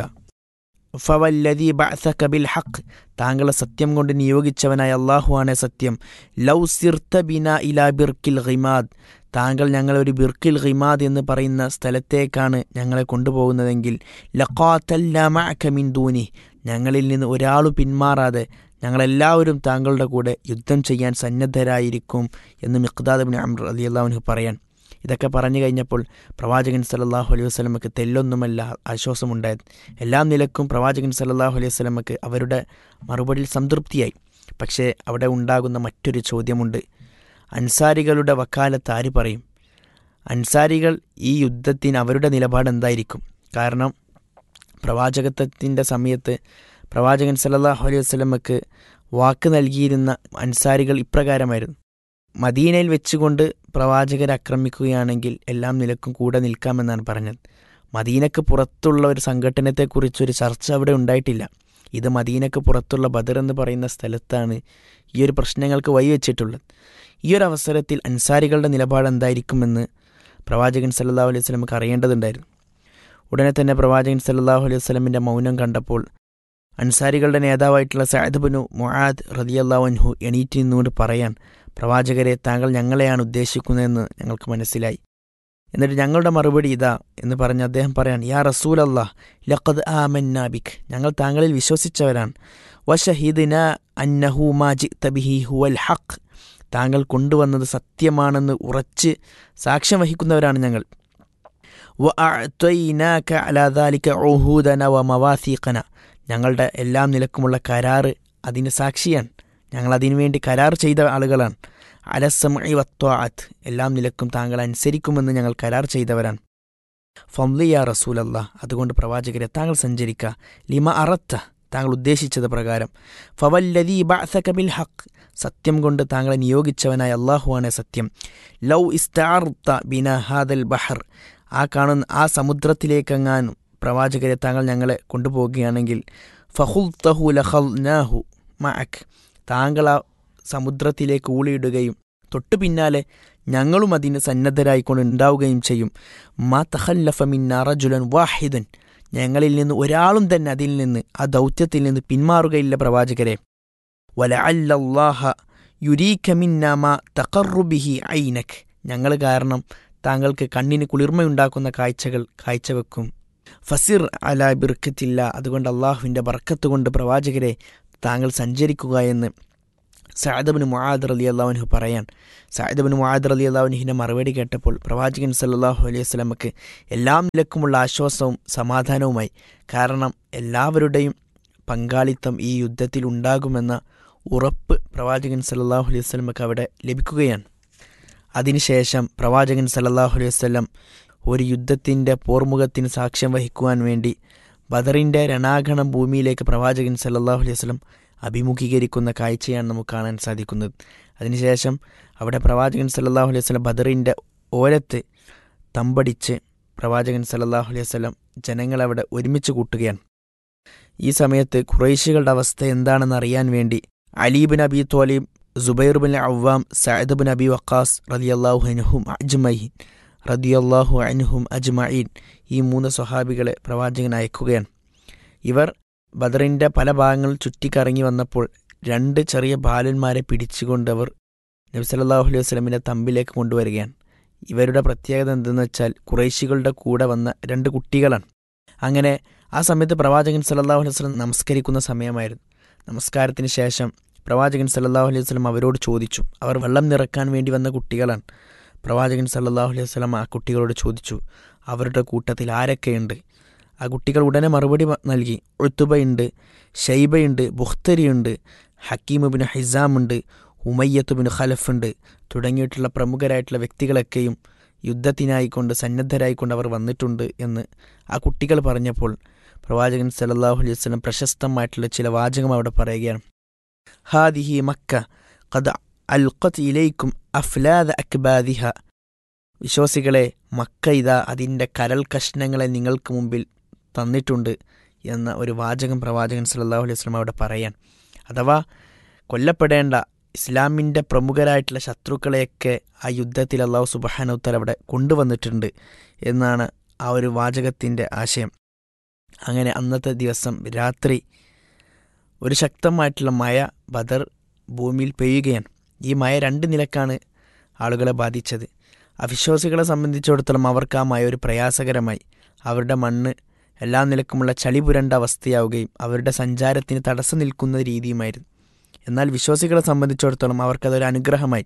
ഫവല്ലദീ ബഅസക ബിൽ ഹഖ് താങ്കളെ സത്യം കൊണ്ട് നിയോഗിച്ചവനായ അള്ളാഹുവാണ് സത്യം ലൗ സിർത്ത ബിന ഇലാ ബിർക്കിൽ ഖിമാദ് താങ്കൾ ഞങ്ങളൊരു ബിർക്കിൽ ഖിമാദ് എന്ന് പറയുന്ന സ്ഥലത്തേക്കാണ് ഞങ്ങളെ കൊണ്ടുപോകുന്നതെങ്കിൽ ലഖാത്തല്ലാമിൻ ദൂനി ഞങ്ങളിൽ നിന്ന് ഒരാളും പിന്മാറാതെ ഞങ്ങളെല്ലാവരും താങ്കളുടെ കൂടെ യുദ്ധം ചെയ്യാൻ സന്നദ്ധരായിരിക്കും എന്ന് മിഖ്താദ് ബിൻ അമ്ര അലി അള്ളാഹുനു പറയാൻ ഇതൊക്കെ പറഞ്ഞു കഴിഞ്ഞപ്പോൾ പ്രവാചകൻ സല്ലല്ലാഹു അലൈഹി വസ്ലമക്ക് തെല്ലൊന്നുമല്ല ആശ്വാസമുണ്ടായത് എല്ലാ നിലക്കും പ്രവാചകൻ സല്ലല്ലാഹു അലൈഹി വസ്ലമക്ക് അവരുടെ മറുപടിയിൽ സംതൃപ്തിയായി പക്ഷേ അവിടെ ഉണ്ടാകുന്ന മറ്റൊരു ചോദ്യമുണ്ട് അൻസാരികളുടെ വക്കാലത്ത് ആര് പറയും അൻസാരികൾ ഈ യുദ്ധത്തിന് അവരുടെ നിലപാട് എന്തായിരിക്കും കാരണം പ്രവാചകത്വത്തിൻ്റെ സമയത്ത് പ്രവാചകൻ സല്ലല്ലാഹു അലൈഹി വസ്ലമക്ക് വാക്ക് നൽകിയിരുന്ന അൻസാരികൾ ഇപ്രകാരമായിരുന്നു മദീനയിൽ വെച്ചുകൊണ്ട് പ്രവാചകരെ ആക്രമിക്കുകയാണെങ്കിൽ എല്ലാം നിലക്കും കൂടെ നിൽക്കാമെന്നാണ് പറഞ്ഞത് മദീനക്ക് പുറത്തുള്ള ഒരു സംഘടനത്തെക്കുറിച്ചൊരു ചർച്ച അവിടെ ഉണ്ടായിട്ടില്ല ഇത് മദീനക്ക് പുറത്തുള്ള ബദർ എന്ന് പറയുന്ന സ്ഥലത്താണ് ഈ ഒരു പ്രശ്നങ്ങൾക്ക് വഴിവെച്ചിട്ടുള്ളത് ഈ ഒരു അവസരത്തിൽ അൻസാരികളുടെ നിലപാട് എന്തായിരിക്കുമെന്ന് പ്രവാചകൻ സല്ലല്ലാഹു അലൈഹി വസല്ലമക്ക് അറിയേണ്ടതുണ്ടായിരുന്നു ഉടനെ തന്നെ പ്രവാചകൻ സല്ലല്ലാഹു അലൈഹി വസല്ലമിൻ്റെ മൗനം കണ്ടപ്പോൾ അൻസാരികളുടെ നേതാവായിട്ടുള്ള സഅദ് ബിനു മുആദ് റളിയല്ലാഹു അൻഹു എണീറ്റ് നിന്നുകൊണ്ട് പറയാൻ പ്രവാചകരെ താങ്കൾ ഞങ്ങളെയാണ് ഉദ്ദേശിക്കുന്നതെന്ന് ഞങ്ങൾക്ക് മനസ്സിലായി എന്നിട്ട് ഞങ്ങളുടെ മറുപടി ഇതാ എന്ന് പറഞ്ഞ് അദ്ദേഹം പറയാൻ യാ റസൂൽ അള്ളാഹ് ലഖദ് ആമന്നാബിക് ഞങ്ങൾ താങ്കളിൽ വിശ്വസിച്ചവരാണ് വഷഹിദിന അന്നഹു മാജി തബിഹി ഹുവൽ ഹഖ് താങ്കൾ കൊണ്ടുവന്നത് സത്യമാണെന്ന് ഉറച്ച് സാക്ഷ്യം വഹിക്കുന്നവരാണ് ഞങ്ങൾ വഅഅ്തൈനാക അലാ ദാലിക ഉഹൂദന വമവാസീഖന ഞങ്ങളുടെ എല്ലാം നിലക്കുമുള്ള കരാറ് അതിന് സാക്ഷിയാണ് ഞങ്ങൾ അതിനുവേണ്ടി കരാർ ചെയ്ത ആളുകളാണ് അലസമി വത്വാഅത്ത് എല്ലാം നിലക്കും താങ്കൾ അനുസരിക്കുമെന്ന് ഞങ്ങൾ കരാർ ചെയ്തവരാണ് ഫംലിയ റസൂലല്ല അതുകൊണ്ട് പ്രവാചകരെ താങ്കൾ സഞ്ചരിക്ക ലിമ അറത്ത താങ്കൾ ഉദ്ദേശിച്ചത് പ്രകാരം ഫവല്ലദീ ബഅസക ബിൽ ഹഖ് സത്യം കൊണ്ട് താങ്കളെ നിയോഗിച്ചവനായ അള്ളാഹുവാണ് സത്യം ലൗ ഇസ്താർത്ത ബിന ഹാദൽ ബഹർ ആ കാണുന്ന ആ സമുദ്രത്തിലേക്കെങ്ങാനും പ്രവാചകരെ താങ്കൾ ഞങ്ങളെ കൊണ്ടുപോവുകയാണെങ്കിൽ ഫഹുൽ തഹു ലഹൽ നാഹു മഅക് താങ്കൾ ആ സമുദ്രത്തിലേക്ക് ഊളിയിടുകയും തൊട്ടു പിന്നാലെ ഞങ്ങളും അതിന് സന്നദ്ധരായിക്കൊണ്ട് ഉണ്ടാവുകയും ചെയ്യും മാ തഹല്ലഫ മിന്ന റജുലൻ വാഹിദൻ ഞങ്ങളിൽ നിന്ന് ഒരാളും തന്നെ അതിൽ നിന്ന് ആ ദൗത്യത്തിൽ നിന്ന് പിന്മാറുകയില്ല പ്രവാചകരെ വല അല്ലാഹ യുരീഖ മിന്ന മാ തഖറുബിഹി ഐനക് ഞങ്ങൾ കാരണം താങ്കൾക്ക് കണ്ണിന് കുളിർമയുണ്ടാക്കുന്ന കാഴ്ചകൾ കാഴ്ചവെക്കും ഫസിർ അല ബിർക്കത്തില്ല അതുകൊണ്ട് അള്ളാഹുവിൻ്റെ ബർക്കത്ത് കൊണ്ട് പ്രവാചകരെ താങ്കൾ സഞ്ചരിക്കുക എന്ന് സഅദബിന് മുആദ് അലി അള്ളാഹുനു പറയാൻ സഅദബിന് മുആദ് അലി അള്ളാഹുനുഹിൻ്റെ മറുപടി കേട്ടപ്പോൾ പ്രവാചകൻ സല്ലല്ലാഹു അലൈഹി വസല്ലമക്ക് എല്ലാം നിലക്കുമുള്ള ആശ്വാസവും സമാധാനവുമായി കാരണം എല്ലാവരുടെയും പങ്കാളിത്തം ഈ യുദ്ധത്തിൽ ഉണ്ടാകുമെന്ന ഉറപ്പ് പ്രവാചകൻ സല്ലല്ലാഹു അലൈഹി വസല്ലമക്ക് അവിടെ ലഭിക്കുകയാണ് അതിനുശേഷം പ്രവാചകൻ സല്ലല്ലാഹു അലൈഹി വസല്ലം ഒരു യുദ്ധത്തിൻ്റെ പോർമുഖത്തിന് സാക്ഷ്യം വഹിക്കുവാൻ വേണ്ടി ബദറിൻ്റെ രണാഗണം ഭൂമിയിലേക്ക് പ്രവാചകൻ സല്ലല്ലാഹു അലൈഹി വസല്ലം അഭിമുഖീകരിക്കുന്ന കാഴ്ചയാണ് നമുക്ക് കാണാൻ സാധിക്കുന്നത് അതിനുശേഷം അവിടെ പ്രവാചകൻ സല്ലല്ലാഹു അലൈഹി വസല്ലം ബദറിൻ്റെ ഓരത്ത് തമ്പടിച്ച് പ്രവാചകൻ സല്ലല്ലാഹു അലൈഹി വസല്ലം ജനങ്ങളവിടെ ഒരുമിച്ച് കൂട്ടുകയാണ് ഈ സമയത്ത് ഖുറൈശികളുടെ അവസ്ഥ എന്താണെന്ന് അറിയാൻ വേണ്ടി അലീബിൻ അബി തോലീബ് സുബൈർ ബിൻ അവ്വാം സഅദ് ബിൻ അബി വക്കാസ് റളിയല്ലാഹു അൻഹും അജ്മഈൻ റദിയല്ലാഹു അൻഹും അജ്മഈൻ ഈ മൂന്ന് സ്വഹാബികളെ പ്രവാചകൻ അയക്കുകയാണ് ഇവർ ബദറിൻ്റെ പല ഭാഗങ്ങളിൽ ചുറ്റിക്കറങ്ങി വന്നപ്പോൾ രണ്ട് ചെറിയ ബാലന്മാരെ പിടിച്ചുകൊണ്ട് അവർ നബി സല്ലല്ലാഹു അലൈഹി വസല്ലമിനെ തമ്പിലേക്ക് കൊണ്ടുവരികയാണ് ഇവരുടെ പ്രത്യേകത എന്തെന്ന് വെച്ചാൽ കുറേശികളുടെ കൂടെ വന്ന രണ്ട് കുട്ടികളാണ് അങ്ങനെ ആ സമയത്ത് പ്രവാചകൻ സല്ലല്ലാഹു അലൈഹി വസല്ലം നമസ്കരിക്കുന്ന സമയമായിരുന്നു നമസ്കാരത്തിന് ശേഷം പ്രവാചകൻ സല്ലല്ലാഹു അലൈഹി വസല്ലം അവരോട് ചോദിച്ചു അവർ വെള്ളം നിറക്കാൻ വേണ്ടി വന്ന കുട്ടികളാണ് പ്രവാചകൻ സല്ലല്ലാഹു അലൈഹി വസല്ലം ആ കുട്ടികളോട് ചോദിച്ചു അവരുടെ കൂട്ടത്തിൽ ആരൊക്കെയുണ്ട് ആ കുട്ടികൾ ഉടനെ മറുപടി പ- നൽകി ഉത്തുബയുണ്ട് ഷൈബയുണ്ട് ബുഖ്തരിയുണ്ട് ഹക്കീമുബിൻ ഹിസാമുണ്ട് ഉമയ്യത്തുബിൻ ഖലഫുണ്ട് തുടങ്ങിയിട്ടുള്ള പ്രമുഖരായിട്ടുള്ള വ്യക്തികളൊക്കെയും യുദ്ധത്തിനായിക്കൊണ്ട് സന്നദ്ധരായിക്കൊണ്ട് അവർ വന്നിട്ടുണ്ട് എന്ന് ആ കുട്ടികൾ പറഞ്ഞപ്പോൾ പ്രവാചകൻ സല്ലല്ലാഹു അലൈഹി വസല്ലം പ്രശസ്തമായിട്ടുള്ള ചില വാചകം അവിടെ പറയുകയാണ് ഹാദിഹി മക്ക ഖദ അൽഖത്ത് ഇലൈക്കും അഫ്ലാദ അക്ബാദിഹ വിശ്വാസികളെ മക്ക ഇതാ അതിൻ്റെ കരൽ കഷ്ണങ്ങളെ നിങ്ങൾക്ക് മുമ്പിൽ തന്നിട്ടുണ്ട് എന്ന ഒരു വാചകം പ്രവാചകൻ സല്ലല്ലാഹു അലൈഹി വസല്ലം അവിടെ പറയാൻ അഥവാ കൊല്ലപ്പെടേണ്ട ഇസ്ലാമിൻ്റെ പ്രമുഖരായിട്ടുള്ള ശത്രുക്കളെയൊക്കെ ആ യുദ്ധത്തിൽ അള്ളാഹു സുബഹാനുത്തൽ അവിടെ കൊണ്ടുവന്നിട്ടുണ്ട് എന്നാണ് ആ ഒരു വാചകത്തിൻ്റെ ആശയം അങ്ങനെ അന്നത്തെ ദിവസം രാത്രി ഒരു ശക്തമായിട്ടുള്ള മഴ ബദർ ഭൂമിയിൽ പെയ്യുകയാണ് ഈ മഴ രണ്ട് നിലക്കാണ് ആളുകളെ ബാധിച്ചത് അവിശ്വാസികളെ സംബന്ധിച്ചിടത്തോളം അവർക്ക് ആ മഴ ഒരു പ്രയാസകരമായി അവരുടെ മണ്ണ് എല്ലാ നിലക്കുമുള്ള ചളി പുരണ്ട അവസ്ഥയാവുകയും അവരുടെ സഞ്ചാരത്തിന് തടസ്സം നിൽക്കുന്ന രീതിയുമായിരുന്നു എന്നാൽ വിശ്വാസികളെ സംബന്ധിച്ചിടത്തോളം അവർക്കതൊരു അനുഗ്രഹമായി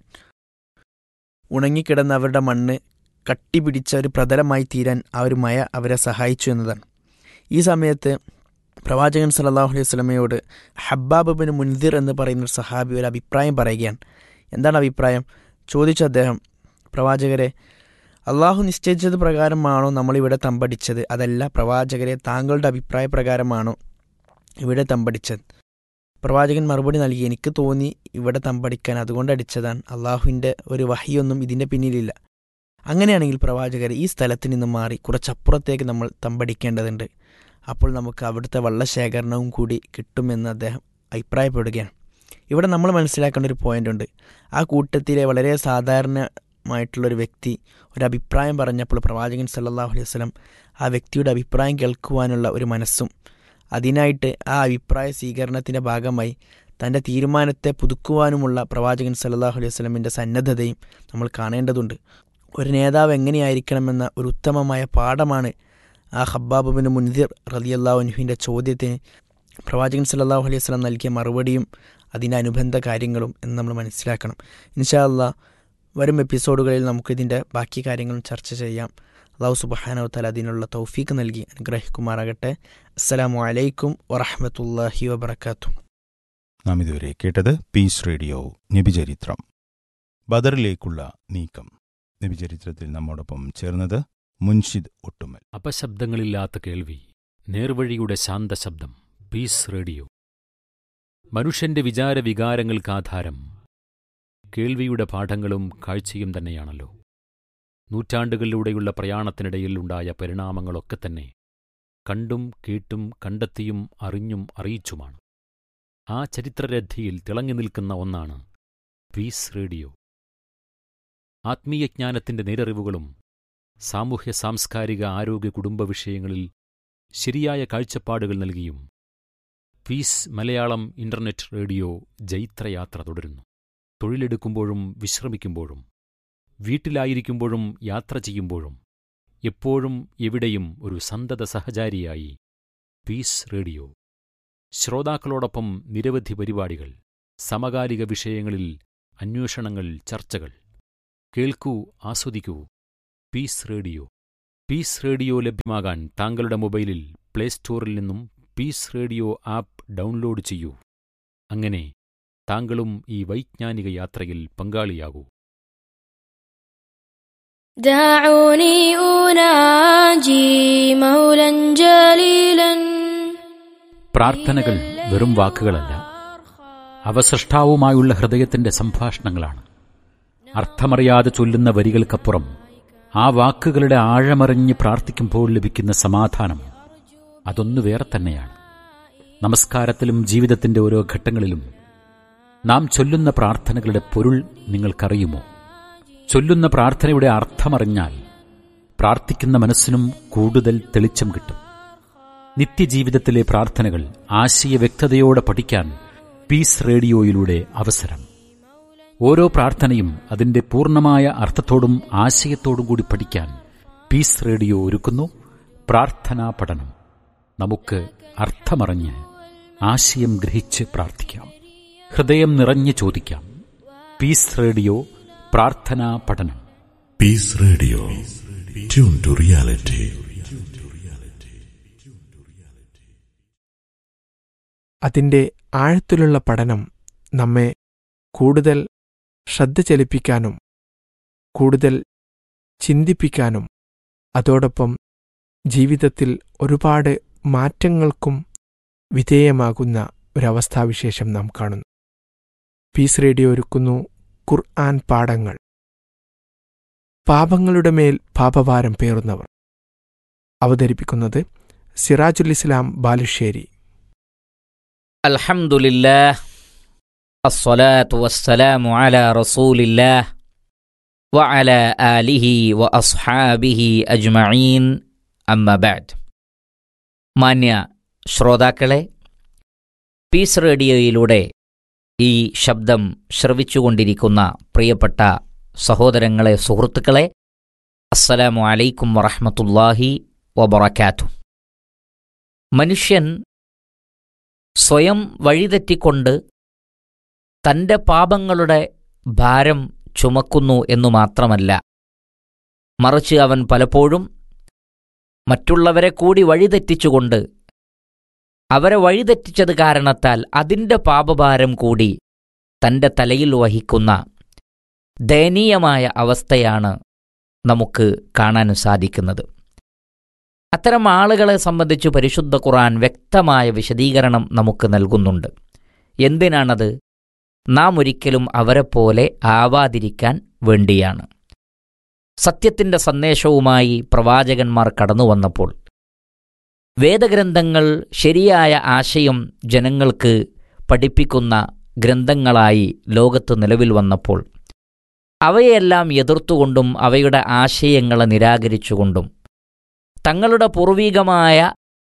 ഉണങ്ങിക്കിടന്ന അവരുടെ മണ്ണ് കട്ടിപിടിച്ച ഒരു പ്രതലമായി തീരാൻ ആ ഒരു മഴ അവരെ സഹായിച്ചു എന്നതാണ് ഈ സമയത്ത് പ്രവാചകൻ സല്ലല്ലാഹു അലൈഹി വസല്ലമയോട് ഹബ്ബാബ് ബിൻ മുൻദിർ എന്ന് പറയുന്ന ഒരു സഹാബി ഒരു അഭിപ്രായം പറയുകയാണ് എന്താണ് അഭിപ്രായം ചോദിച്ചു അദ്ദേഹം പ്രവാചകരെ അള്ളാഹു നിശ്ചയിച്ചത് പ്രകാരമാണോ നമ്മളിവിടെ തമ്പടിച്ചത് അതല്ല പ്രവാചകരെ താങ്കളുടെ അഭിപ്രായ പ്രകാരമാണോ ഇവിടെ തമ്പടിച്ചത് പ്രവാചകൻ മറുപടി നൽകി എനിക്ക് തോന്നി ഇവിടെ തമ്പടിക്കാൻ അതുകൊണ്ട് അടിച്ചതാണ് അള്ളാഹുവിൻ്റെ ഒരു വഹിയൊന്നും ഇതിൻ്റെ പിന്നിലില്ല അങ്ങനെയാണെങ്കിൽ പ്രവാചകർ ഈ സ്ഥലത്ത് നിന്ന് മാറി കുറച്ചപ്പുറത്തേക്ക് നമ്മൾ തമ്പടിക്കേണ്ടതുണ്ട് അപ്പോൾ നമുക്ക് അവിടുത്തെ വെള്ളശേഖരണവും കൂടി കിട്ടുമെന്ന് അദ്ദേഹം അഭിപ്രായപ്പെടുകയാണ് ഇവിടെ നമ്മൾ മനസ്സിലാക്കേണ്ട ഒരു പോയിന്റ് ഉണ്ട് ആ കൂട്ടത്തിലെ വളരെ സാധാരണമായിട്ടുള്ളൊരു വ്യക്തി ഒരു അഭിപ്രായം പറഞ്ഞപ്പോൾ പ്രവാചകൻ സല്ലല്ലാഹു അലൈഹി വസല്ലം ആ വ്യക്തിയുടെ അഭിപ്രായം കേൾക്കുവാനുള്ള ഒരു മനസ്സും അതിനായിട്ട് ആ അഭിപ്രായ സ്വീകരണത്തിൻ്റെ ഭാഗമായി തൻ്റെ തീരുമാനത്തെ പുതുക്കുവാനുമുള്ള പ്രവാചകൻ സല്ലല്ലാഹു അലൈഹി വസല്ലമിൻ്റെ സന്നദ്ധതയും നമ്മൾ കാണേണ്ടതുണ്ട് ഒരു നേതാവ് എങ്ങനെയായിരിക്കണമെന്ന ഒരു ഉത്തമമായ പാഠമാണ് ആ ഹബ്ബാബുബിന് മുൻതിർ റലിയല്ലാഹു അനുഹിൻ്റെ ചോദ്യത്തിന് പ്രവാചകൻ സല്ലല്ലാഹു അലൈഹി വസല്ലം നൽകിയ മറുപടിയും അതിൻ്റെ അനുബന്ധ കാര്യങ്ങളും എന്ന് നമ്മൾ മനസ്സിലാക്കണം ഇൻഷാ അല്ലാ വരും എപ്പിസോഡുകളിൽ നമുക്കിതിൻ്റെ ബാക്കി കാര്യങ്ങളും ചർച്ച ചെയ്യാം അള്ളാഹു സുബഹാനോ തല അതിനുള്ള തൗഫീക്ക് നൽകി അനുഗ്രഹിക്കുമാറാകട്ടെ അസ്സലാമു അലൈക്കും വറഹമത്തല്ലാഹി വബർക്കാത്തു നാം ഇതുവരെ കേട്ടത് പീസ് റേഡിയോ നബിചരിത്രം ബദറിലേക്കുള്ള നീക്കം നബിചരിത്രത്തിൽ നമ്മോടൊപ്പം ചേർന്നത് മുൻഷിദ് ഒട്ടുമൽ അപശബ്ദങ്ങളില്ലാത്ത കേൾവി നേർവഴിയുടെ ശാന്തശബ്ദം പീസ് റേഡിയോ മനുഷ്യന്റെ വിചാര വികാരങ്ങൾക്ക് ആധാരം കേൾവിയുടെ പാഠങ്ങളും കാഴ്ചയും തന്നെയാണല്ലോ നൂറ്റാണ്ടുകളിലൂടെയുള്ള പ്രയാണത്തിനിടയിൽ ഉണ്ടായ പരിണാമങ്ങളൊക്കെ തന്നെ കണ്ടും കേട്ടും കണ്ടെത്തിയും അറിഞ്ഞും അറിയിച്ചുമാണ് ആ ചരിത്രരഥിയിൽ തിളങ്ങി നിൽക്കുന്ന ഒന്നാണ് പീസ് റേഡിയോ ആത്മീയജ്ഞാനത്തിന്റെ നേരറിവുകളും സാമൂഹ്യ സാംസ്കാരിക ആരോഗ്യ കുടുംബ വിഷയങ്ങളിൽ ശരിയായ കാഴ്ചപ്പാടുകൾ നൽകിയും പീസ് മലയാളം ഇന്റർനെറ്റ് റേഡിയോ ജൈത്രയാത്ര തുടരുന്നു തൊഴിലെടുക്കുമ്പോഴും വിശ്രമിക്കുമ്പോഴും വീട്ടിലായിരിക്കുമ്പോഴും യാത്ര ചെയ്യുമ്പോഴും എപ്പോഴും എവിടെയും ഒരു സന്തത സഹചാരിയായി പീസ് റേഡിയോ ശ്രോതാക്കളോടൊപ്പം നിരവധി പരിപാടികൾ സമകാലിക വിഷയങ്ങളിൽ അന്വേഷണങ്ങൾ ചർച്ചകൾ കേൾക്കൂ ആസ്വദിക്കൂ പീസ് റേഡിയോ പീസ് റേഡിയോ ലഭ്യമാകാൻ താങ്കളുടെ മൊബൈലിൽ പ്ലേ സ്റ്റോറിൽ നിന്നും പീസ് റേഡിയോ ആപ്പ് ഡൗൺലോഡ് ചെയ്യൂ അങ്ങനെ താങ്കളും ഈ വൈജ്ഞാനിക യാത്രയിൽ പങ്കാളിയാകൂ دعوني أناجي مولا جليلا പ്രാർത്ഥനകൾ വെറും വാക്കുകളല്ല അവ സൃഷ്ടാവുമായുള്ള ഹൃദയത്തിന്റെ സംഭാഷണങ്ങളാണ് അർത്ഥമറിയാതെ ചൊല്ലുന്ന വരികൾക്കപ്പുറം ആ വാക്കുകളുടെ ആഴമറിഞ്ഞ് പ്രാർത്ഥിക്കുമ്പോൾ ലഭിക്കുന്ന സമാധാനം അതൊന്നു വേറെ തന്നെയാണ് നമസ്കാരത്തിലും ജീവിതത്തിന്റെ ഓരോ ഘട്ടങ്ങളിലും നാം ചൊല്ലുന്ന പ്രാർത്ഥനകളുടെ പൊരുൾ നിങ്ങൾക്കറിയുമോ ചൊല്ലുന്ന പ്രാർത്ഥനയുടെ അർത്ഥമറിഞ്ഞാൽ പ്രാർത്ഥിക്കുന്ന മനസ്സിനും കൂടുതൽ തെളിച്ചം കിട്ടും നിത്യജീവിതത്തിലെ പ്രാർത്ഥനകൾ ആശയ വ്യക്തതയോടെ പഠിക്കാൻ പീസ് റേഡിയോയിലൂടെ അവസരം ഓരോ പ്രാർത്ഥനയും അതിന്റെ പൂർണ്ണമായ അർത്ഥത്തോടും ആശയത്തോടും കൂടി പഠിക്കാൻ പീസ് റേഡിയോ ഒരുക്കുന്നു പ്രാർത്ഥനാ പഠനം നമുക്ക് അർത്ഥമറിഞ്ഞ് ആശയം ഗ്രഹിച്ച് പ്രാർത്ഥിക്കാം ഹൃദയം നിറഞ്ഞ് ചോദിക്കാം പീസ് റേഡിയോ പ്രാർത്ഥനാ പഠനം Peace Radio. Tune to reality. അതിൻ്റെ ആഴത്തിലുള്ള പഠനം നമ്മെ കൂടുതൽ ശ്രദ്ധ ചലിപ്പിക്കാനും കൂടുതൽ ചിന്തിപ്പിക്കാനും അതോടൊപ്പം ജീവിതത്തിൽ ഒരുപാട് മാറ്റങ്ങൾക്കും വിധേയമാകുന്ന ഒരവസ്ഥാവിശേഷം നാം കാണുന്നു പീസ് റേഡിയോ ഒരുക്കുന്നു ഖുർആൻ പാഠങ്ങൾ പാപങ്ങളുടെ മേൽ പാപഭാരം പേറുന്നവർ അവതരിപ്പിക്കുന്നത് സിറാജുൽ ഇസ്ലാം ബാലുശ്ശേരി الحمد لله الصلاة والسلام على رسول الله وعلى آله وأصحابه أجمعين أما بعد മാന്യ ശ്രോതാക്കളെ പീസ് റേഡിയോയിലൂടെ ഈ ശബ്ദം ശ്രവിച്ചുകൊണ്ടിരിക്കുന്ന പ്രിയപ്പെട്ട സഹോദരങ്ങളെ സുഹൃത്തുക്കളെ അസ്സലാമു അലൈക്കും വറഹ്മത്തുള്ളാഹി വബറകാത്തു മനുഷ്യൻ സ്വയം വഴിതെറ്റിക്കൊണ്ട് തൻ്റെ പാപങ്ങളുടെ ഭാരം ചുമക്കുന്നു എന്നു മാത്രമല്ല മറിച്ച് അവൻ പലപ്പോഴും മറ്റുള്ളവരെ കൂടി വഴിതെറ്റിച്ചുകൊണ്ട് അവരെ വഴിതെറ്റിച്ചത് കാരണത്താൽ അതിൻ്റെ പാപഭാരം കൂടി തൻ്റെ തലയിൽ വഹിക്കുന്ന ദയനീയമായ അവസ്ഥയാണ് നമുക്ക് കാണാൻ സാധിക്കുന്നത് അത്തരം ആളുകളെ സംബന്ധിച്ച് പരിശുദ്ധ ഖുർആൻ വ്യക്തമായ വിശദീകരണം നമുക്ക് നൽകുന്നുണ്ട് എന്തിനാണത് നാം ഒരിക്കലും അവരെപ്പോലെ ആവാതിരിക്കാൻ വേണ്ടിയാണ് സത്യത്തിൻ്റെ സന്ദേശവുമായി പ്രവാചകന്മാർ കടന്നു വന്നപ്പോൾ വേദഗ്രന്ഥങ്ങൾ ശരിയായ ആശയം ജനങ്ങൾക്ക് പഠിപ്പിക്കുന്ന ഗ്രന്ഥങ്ങളായി ലോകത്ത് നിലവിൽ വന്നപ്പോൾ അവയെല്ലാം എതിർത്തുകൊണ്ടും അവയുടെ ആശയങ്ങളെ നിരാകരിച്ചുകൊണ്ടും തങ്ങളുടെ പൂർവീകമായ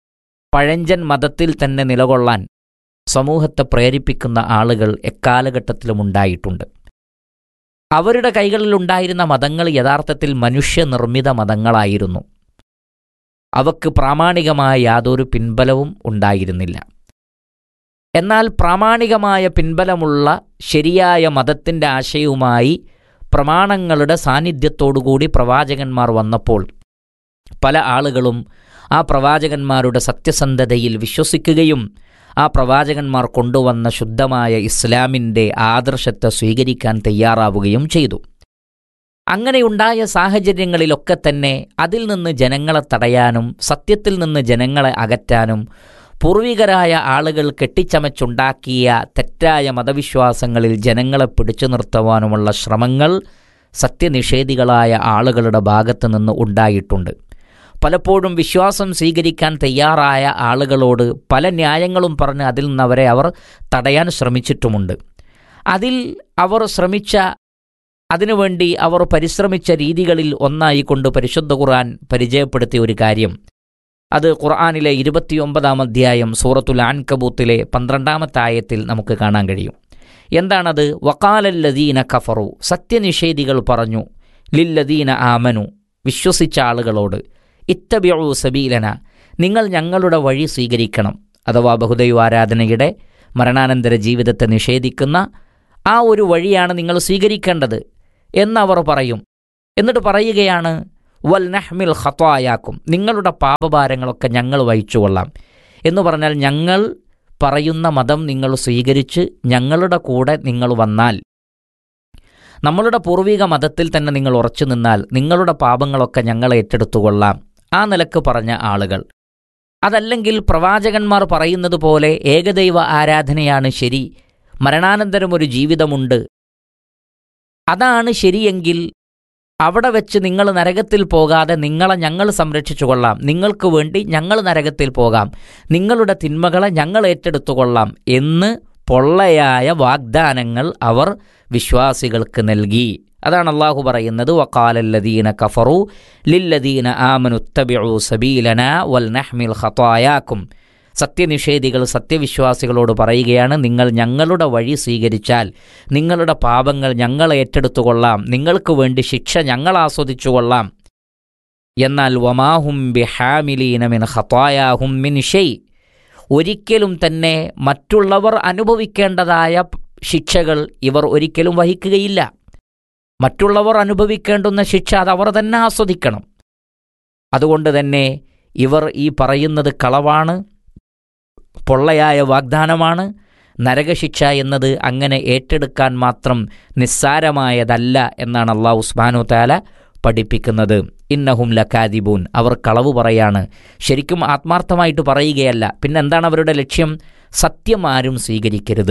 പഴഞ്ചൻ മതത്തിൽ തന്നെ നിലകൊള്ളാൻ സമൂഹത്തെ പ്രേരിപ്പിക്കുന്ന ആളുകൾ എക്കാലഘട്ടത്തിലും ഉണ്ടായിട്ടുണ്ട് അവരുടെ കൈകളിലുണ്ടായിരുന്ന മതങ്ങൾ യഥാർത്ഥത്തിൽ മനുഷ്യനിർമ്മിത മതങ്ങളായിരുന്നു അവക്ക് പ്രാമാണികമായ യാതൊരു പിൻബലവും ഉണ്ടായിരുന്നില്ല എന്നാൽ പ്രാമാണികമായ പിൻബലമുള്ള ശരിയായ മതത്തിൻ്റെ ആശയവുമായി പ്രമാണങ്ങളുടെ സാന്നിധ്യത്തോടുകൂടി പ്രവാചകന്മാർ വന്നപ്പോൾ പല ആളുകളും ആ പ്രവാചകന്മാരുടെ സത്യസന്ധതയിൽ വിശ്വസിക്കുകയും ആ പ്രവാചകന്മാർ കൊണ്ടുവന്ന ശുദ്ധമായ ഇസ്ലാമിൻ്റെ ആദർശത്തെ സ്വീകരിക്കാൻ തയ്യാറാവുകയും ചെയ്തു അങ്ങനെയുണ്ടായ സാഹചര്യങ്ങളിലൊക്കെ തന്നെ അതിൽ നിന്ന് ജനങ്ങളെ തടയാനും സത്യത്തിൽ നിന്ന് ജനങ്ങളെ അകറ്റാനും പൂർവികരായ ആളുകൾ കെട്ടിച്ചമച്ചുണ്ടാക്കിയ തെറ്റായ മതവിശ്വാസങ്ങളിൽ ജനങ്ങളെ പിടിച്ചു നിർത്തുവാനുമുള്ള ശ്രമങ്ങൾ സത്യനിഷേധികളായ ആളുകളുടെ ഭാഗത്ത് നിന്ന് ഉണ്ടായിട്ടുണ്ട് പലപ്പോഴും വിശ്വാസം സ്വീകരിക്കാൻ തയ്യാറായ ആളുകളോട് പല ന്യായങ്ങളും പറഞ്ഞ് അതിൽ നിന്ന് അവരെ അവർ തടയാൻ ശ്രമിച്ചിട്ടുമുണ്ട് അതിൽ അവർ ശ്രമിച്ച അതിനുവേണ്ടി അവർ പരിശ്രമിച്ച രീതികളിൽ ഒന്നായിക്കൊണ്ട് പരിശുദ്ധ ഖുർആൻ പരിചയപ്പെടുത്തിയ ഒരു കാര്യം അത് ഖുർആാനിലെ ഇരുപത്തിയൊമ്പതാം അധ്യായം സൂറത്തുൽ ആൻകബൂത്തിലെ പന്ത്രണ്ടാമത്തെ ആയത്തിൽ നമുക്ക് കാണാൻ കഴിയും എന്താണത് വക്കാലല്ലദീന കഫറു സത്യനിഷേധികൾ പറഞ്ഞു ലില്ലദീന ആമനു വിശ്വസിച്ച ആളുകളോട് ഇത്തബിയു സബീലന നിങ്ങൾ ഞങ്ങളുടെ വഴി സ്വീകരിക്കണം അഥവാ ബഹുദൈവ ആരാധനയുടെ മരണാനന്തര ജീവിതത്തെ നിഷേധിക്കുന്ന ആ ഒരു വഴിയാണ് നിങ്ങൾ സ്വീകരിക്കേണ്ടത് എന്നവർ പറയും എന്നിട്ട് പറയുകയാണ് വൽ നഹ്മിൽ ഖത്വായാക്കും നിങ്ങളുടെ പാപഭാരങ്ങളൊക്കെ ഞങ്ങൾ വഹിച്ചുകൊള്ളാം എന്ന് പറഞ്ഞാൽ ഞങ്ങൾ പറയുന്ന മതം നിങ്ങൾ സ്വീകരിച്ച് ഞങ്ങളുടെ കൂടെ നിങ്ങൾ വന്നാൽ നമ്മളുടെ പൂർവിക മതത്തിൽ തന്നെ നിങ്ങൾ ഉറച്ചു നിന്നാൽ നിങ്ങളുടെ പാപങ്ങളൊക്കെ ഞങ്ങൾ ഏറ്റെടുത്തുകൊള്ളാം ആ നിലക്ക് പറഞ്ഞ ആളുകൾ അതല്ലെങ്കിൽ പ്രവാചകന്മാർ പറയുന്നത് പോലെ ഏകദൈവ ആരാധനയാണ് ശരി മരണാനന്തരം ഒരു ജീവിതമുണ്ട് അതാണ് ശരിയെങ്കിൽ അവിടെ വെച്ച് നിങ്ങൾ നരകത്തിൽ പോകാതെ നിങ്ങളെ ഞങ്ങൾ സംരക്ഷിച്ചു കൊള്ളാം നിങ്ങൾക്ക് വേണ്ടി ഞങ്ങൾ നരകത്തിൽ പോകാം നിങ്ങളുടെ തിന്മകളെ ഞങ്ങൾ ഏറ്റെടുത്തുകൊള്ളാം എന്ന് പൊള്ളയായ വാഗ്ദാനങ്ങൾ അവർ വിശ്വാസികൾക്ക് നൽകി അതാണ് അള്ളാഹു പറയുന്നത് വക്കാലല്ലദീന കഫറു ലില്ലദീന ആമനുത്തബിഉ സബീലന വൽ നഹ്മിൽ ഖതായാക്കും സത്യനിഷേധികൾ സത്യവിശ്വാസികളോട് പറയുകയാണ് നിങ്ങൾ ഞങ്ങളുടെ വഴി സ്വീകരിച്ചാൽ നിങ്ങളുടെ പാപങ്ങൾ ഞങ്ങൾ ഏറ്റെടുത്തുകൊള്ളാം നിങ്ങൾക്ക് വേണ്ടി ശിക്ഷ ഞങ്ങൾ ആസ്വദിച്ചുകൊള്ളാം എന്നാൽ വമാഹും ബിഹാമിലീന മിൻ ഖതായാഹും മിൻ ഷെയ് ഒരിക്കലും തന്നെ മറ്റുള്ളവർ അനുഭവിക്കേണ്ടതായ ശിക്ഷകൾ ഇവർ ഒരിക്കലും വഹിക്കുകയില്ല മറ്റുള്ളവർ അനുഭവിക്കേണ്ടുന്ന ശിക്ഷ അത് അവർ തന്നെ ആസ്വദിക്കണം അതുകൊണ്ട് തന്നെ ഇവർ ഈ പറയുന്നത് കളവാണ് പൊള്ളയായ വാഗ്ദാനമാണ് നരകശിക്ഷ എന്നത് അങ്ങനെ ഏറ്റെടുക്കാൻ മാത്രം നിസ്സാരമായതല്ല എന്നാണ് അള്ളാഹു ഉസ്മാനു താല പഠിപ്പിക്കുന്നത് ഇന്നഹും ലക്കാദിബൂൻ അവർ കളവ് പറയാണ് ശരിക്കും ആത്മാർത്ഥമായിട്ട് പറയുകയല്ല പിന്നെന്താണ് അവരുടെ ലക്ഷ്യം സത്യം ആരും സ്വീകരിക്കരുത്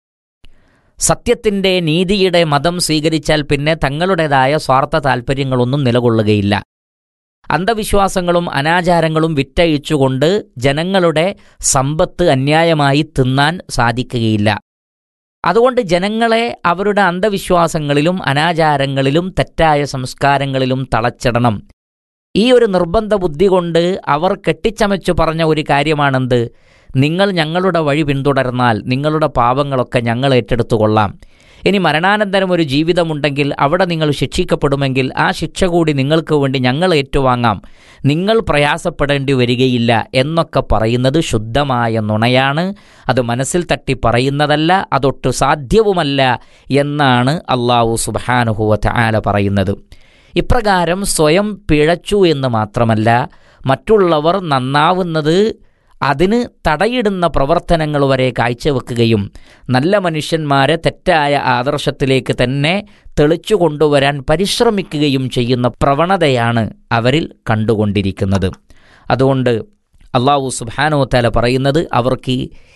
സത്യത്തിൻ്റെ നീതിയുടെ മതം സ്വീകരിച്ചാൽ പിന്നെ തങ്ങളുടേതായ സ്വാർത്ഥ താൽപ്പര്യങ്ങളൊന്നും നിലകൊള്ളുകയില്ല അന്ധവിശ്വാസങ്ങളും അനാചാരങ്ങളും വിറ്റഴിച്ചുകൊണ്ട് ജനങ്ങളുടെ സമ്പത്ത് അന്യായമായി തിന്നാൻ സാധിക്കുകയില്ല അതുകൊണ്ട് ജനങ്ങളെ അവരുടെ അന്ധവിശ്വാസങ്ങളിലും അനാചാരങ്ങളിലും തെറ്റായ സംസ്കാരങ്ങളിലും തളച്ചിടണം ഈ ഒരു നിർബന്ധ ബുദ്ധി കൊണ്ട് അവർ കെട്ടിച്ചമച്ചു പറഞ്ഞ ഒരു കാര്യമാണെന്ത് നിങ്ങൾ ഞങ്ങളുടെ വഴി പിന്തുടർന്നാൽ നിങ്ങളുടെ പാപങ്ങളൊക്കെ ഞങ്ങൾ ഏറ്റെടുത്തുകൊള്ളാം ഇനി മരണാനന്തരം ഒരു ജീവിതമുണ്ടെങ്കിൽ അവിടെ നിങ്ങൾ ശിക്ഷിക്കപ്പെടുമെങ്കിൽ ആ ശിക്ഷ കൂടി നിങ്ങൾക്ക് വേണ്ടി ഞങ്ങൾ ഏറ്റുവാങ്ങാം നിങ്ങൾ പ്രയാസപ്പെടേണ്ടി വരികയില്ല എന്നൊക്കെ പറയുന്നത് ശുദ്ധമായ നുണയാണ് അത് മനസ്സിൽ തട്ടി പറയുന്നതല്ല അതൊട്ട് സാധ്യവുമല്ല എന്നാണ് അള്ളാഹു സുബാനുഹുവത്ത് ആല പറയുന്നത് ഇപ്രകാരം സ്വയം പിഴച്ചു എന്ന് മാത്രമല്ല മറ്റുള്ളവർ നന്നാവുന്നത് അതിന് തടയിടുന്ന പ്രവർത്തനങ്ങൾ വരെ കാഴ്ചവെക്കുകയും നല്ല മനുഷ്യന്മാരെ തെറ്റായ ആദർശത്തിലേക്ക് തന്നെ തെളിച്ചു കൊണ്ടുവരാൻ പരിശ്രമിക്കുകയും ചെയ്യുന്ന പ്രവണതയാണ് അവരിൽ കണ്ടുകൊണ്ടിരിക്കുന്നത് അതുകൊണ്ട് അള്ളാഹു സുബാനോ തല പറയുന്നത് അവർക്ക്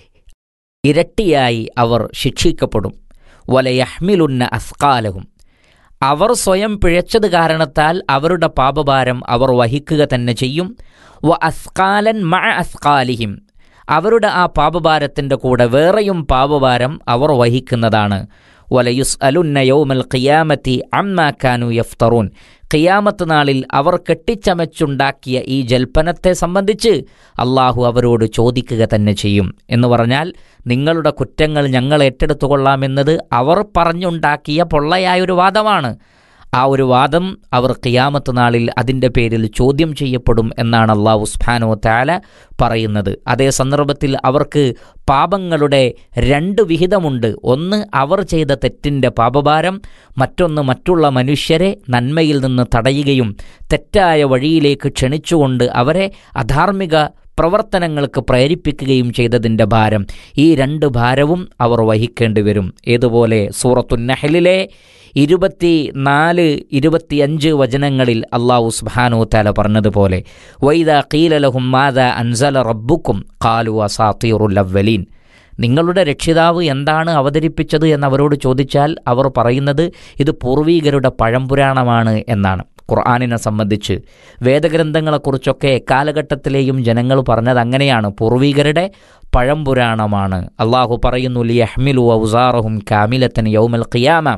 ഇരട്ടിയായി അവർ ശിക്ഷിക്കപ്പെടും വലയഹ്മിലുന്ന അസ്കാലഹും അവർ സ്വയം പിഴച്ചത് കാരണത്താൽ അവരുടെ പാപഭാരം അവർ വഹിക്കുക തന്നെ ചെയ്യും വ അസ്കാലൻ മ അസ്കാലിഹിം അവരുടെ ആ പാപഭാരത്തിൻ്റെ കൂടെ വേറെയും പാപഭാരം അവർ വഹിക്കുന്നതാണ് വലയുസ് അലുന്ന യൗമൽ ഖിയാമത്തി അമ്മാക്കാനു യഫ്തറൂൻ ഖിയാമത്ത് നാളിൽ അവർ കെട്ടിച്ചമച്ചുണ്ടാക്കിയ ഈ ജൽപ്പനത്തെ സംബന്ധിച്ച് അള്ളാഹു അവരോട് ചോദിക്കുക തന്നെ ചെയ്യും എന്ന് പറഞ്ഞാൽ നിങ്ങളുടെ കുറ്റങ്ങൾ ഞങ്ങൾ ഏറ്റെടുത്തുകൊള്ളാമെന്നത് അവർ പറഞ്ഞുണ്ടാക്കിയ പൊള്ളയായൊരു വാദമാണ് ആ ഒരു വാദം അവർ ഖിയാമത്ത് നാളിൽ അതിൻ്റെ പേരിൽ ചോദ്യം ചെയ്യപ്പെടും എന്നാണ് അള്ളാഹു ഉസ്ഫാനോ താല പറയുന്നത് അതേ സന്ദർഭത്തിൽ അവർക്ക് പാപങ്ങളുടെ രണ്ട് വിഹിതമുണ്ട് ഒന്ന് അവർ ചെയ്ത തെറ്റിൻ്റെ പാപഭാരം മറ്റൊന്ന് മറ്റുള്ള മനുഷ്യരെ നന്മയിൽ നിന്ന് തടയുകയും തെറ്റായ വഴിയിലേക്ക് ക്ഷണിച്ചുകൊണ്ട് അവരെ അധാർമിക പ്രവർത്തനങ്ങൾക്ക് പ്രേരിപ്പിക്കുകയും ചെയ്തതിൻ്റെ ഭാരം ഈ രണ്ട് ഭാരവും അവർ വഹിക്കേണ്ടി വരും ഏതുപോലെ സൂറത്തുന്നഹലിലെ ഇരുപത്തി നാല് ഇരുപത്തിയഞ്ച് വചനങ്ങളിൽ അള്ളാഹു സുബാനു താല പറഞ്ഞതുപോലെ വൈദ കീലലഹും മാത അൻസല റബ്ബുക്കും കാലു അസാത്തീറുല്ലവലീൻ നിങ്ങളുടെ രക്ഷിതാവ് എന്താണ് അവതരിപ്പിച്ചത് എന്നവരോട് ചോദിച്ചാൽ അവർ പറയുന്നത് ഇത് പൂർവീകരുടെ പഴംപുരാണമാണ് എന്നാണ് ഖുർആാനിനെ സംബന്ധിച്ച് വേദഗ്രന്ഥങ്ങളെക്കുറിച്ചൊക്കെ എക്കാലഘട്ടത്തിലെയും ജനങ്ങൾ പറഞ്ഞത് അങ്ങനെയാണ് പൂർവീകരുടെ പഴംപുരാണമാണ് അള്ളാഹു പറയുന്നു ലിയഹ്മിലു ഔസാറഹും കാമിലത്തൻ യൗമൽ ഖിയാമ